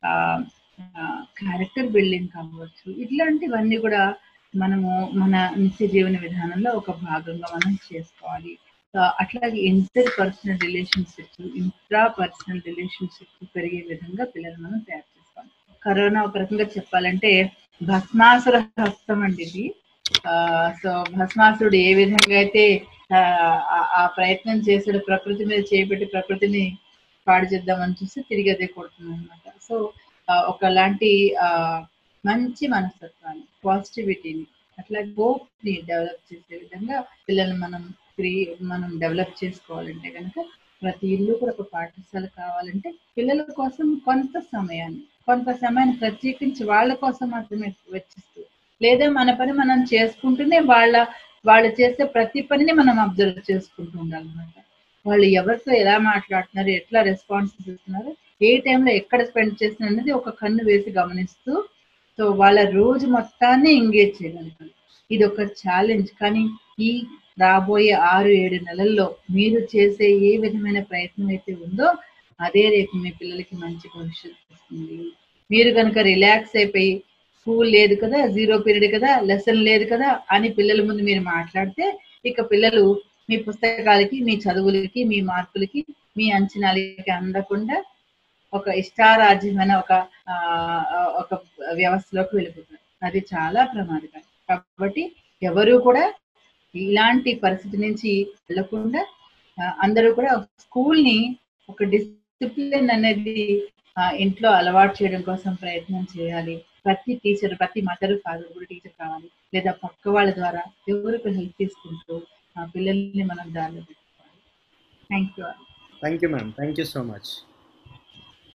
క్యారెక్టర్ బిల్డింగ్ కావచ్చు ఇట్లాంటివన్నీ కూడా మనము మన నిత్య జీవన విధానంలో ఒక భాగంగా మనం చేసుకోవాలి ఆ, అట్లాగే interpersonal relationships intrapersonal relationships పెరిగే విధంగా పిల్లలు మనం తయారు చేసుకోవాలి కరోనా ఒక రకంగా చెప్పాలంటే భస్మాసుర హస్తం అండి ఇది ఆ, సో భస్మాసురుడు ఏ విధంగా అయితే ఆ, ఆ- ఆ ప్రయత్నం చేసాడు ప్రకృతి మీద చేపెట్టి ప్రకృతిని పాడు చేద్దామని చూస్తే తిరిగి అదే కొడుతుంది అనమాట సో ఆ, ఒకలాంటి ఆ, మంచి మనస్తత్వాన్ని పాజిటివిటీని అట్లా హోప్ ని డెవలప్ చేసే విధంగా పిల్లల్ని మనం క్రీ మనం డెవలప్ చేసుకోవాలంటే కనుక ప్రతి ఇల్లు కూడా ఒక పాఠశాల కావాలంటే పిల్లల కోసం కొంత సమయాన్ని కొంత సమయాన్ని ప్రత్యేకించి వాళ్ళ కోసం మాత్రమే వెచ్చిస్తూ లేదా మన పని మనం చేసుకుంటూనే వాళ్ళ వాళ్ళు చేసే ప్రతి పనిని మనం అబ్జర్వ్ చేసుకుంటూ ఉండాలన్నమాట వాళ్ళు ఎవరితో ఎలా మాట్లాడుతున్నారు ఎట్లా రెస్పాన్సెస్ ఇస్తున్నారు ఏ టైంలో ఎక్కడ స్పెండ్ చేస్తున్నారు అనేది ఒక కన్ను వేసి గమనిస్తూ సో వాళ్ళ రోజు మొత్తాన్ని ఎంగేజ్ చేయగలుగుతారు ఇది ఒక ఛాలెంజ్ కానీ ఈ రాబోయే ఆరు ఏడు నెలల్లో మీరు చేసే ఏ విధమైన ప్రయత్నం అయితే ఉందో అదే రేపు మీ పిల్లలకి మంచి భవిష్యత్తు ఇస్తుంది మీరు కనుక రిలాక్స్ అయిపోయి స్కూల్ లేదు కదా జీరో పీరియడ్ కదా లెసన్ లేదు కదా అని పిల్లల ముందు మీరు మాట్లాడితే ఇక పిల్లలు మీ పుస్తకాలకి మీ చదువులకి మీ మార్కులకి మీ అంచనాలకి అందకుండా ఒక ఇష్టారాజ్యమైన ఒక ఆ, ఒక వ్యవస్థలోకి వెళ్ళిపోతారు అది చాలా ప్రమాదకరం కాబట్టి ఎవరు కూడా ఇలాంటి పరిస్థితి నుంచి వెళ్లకుండా ఆ, అందరూ కూడా స్కూల్ ని ఒక డిసిప్లిన్ అనేది ఆ, ఇంట్లో అలవాటు చేయడం కోసం ప్రయత్నం చేయాలి ప్రతి టీచర్ ప్రతి మదర్ ఫాదర్ కూడా టీచర్ కావాలి లేదా పక్క వాళ్ళ ద్వారా ఎవరికి హెల్ప్ తీసుకుంటూ ఆ పిల్లల్ని మనం దారిలో పెట్టుకోవాలి thank you thank you ma'am thank you so much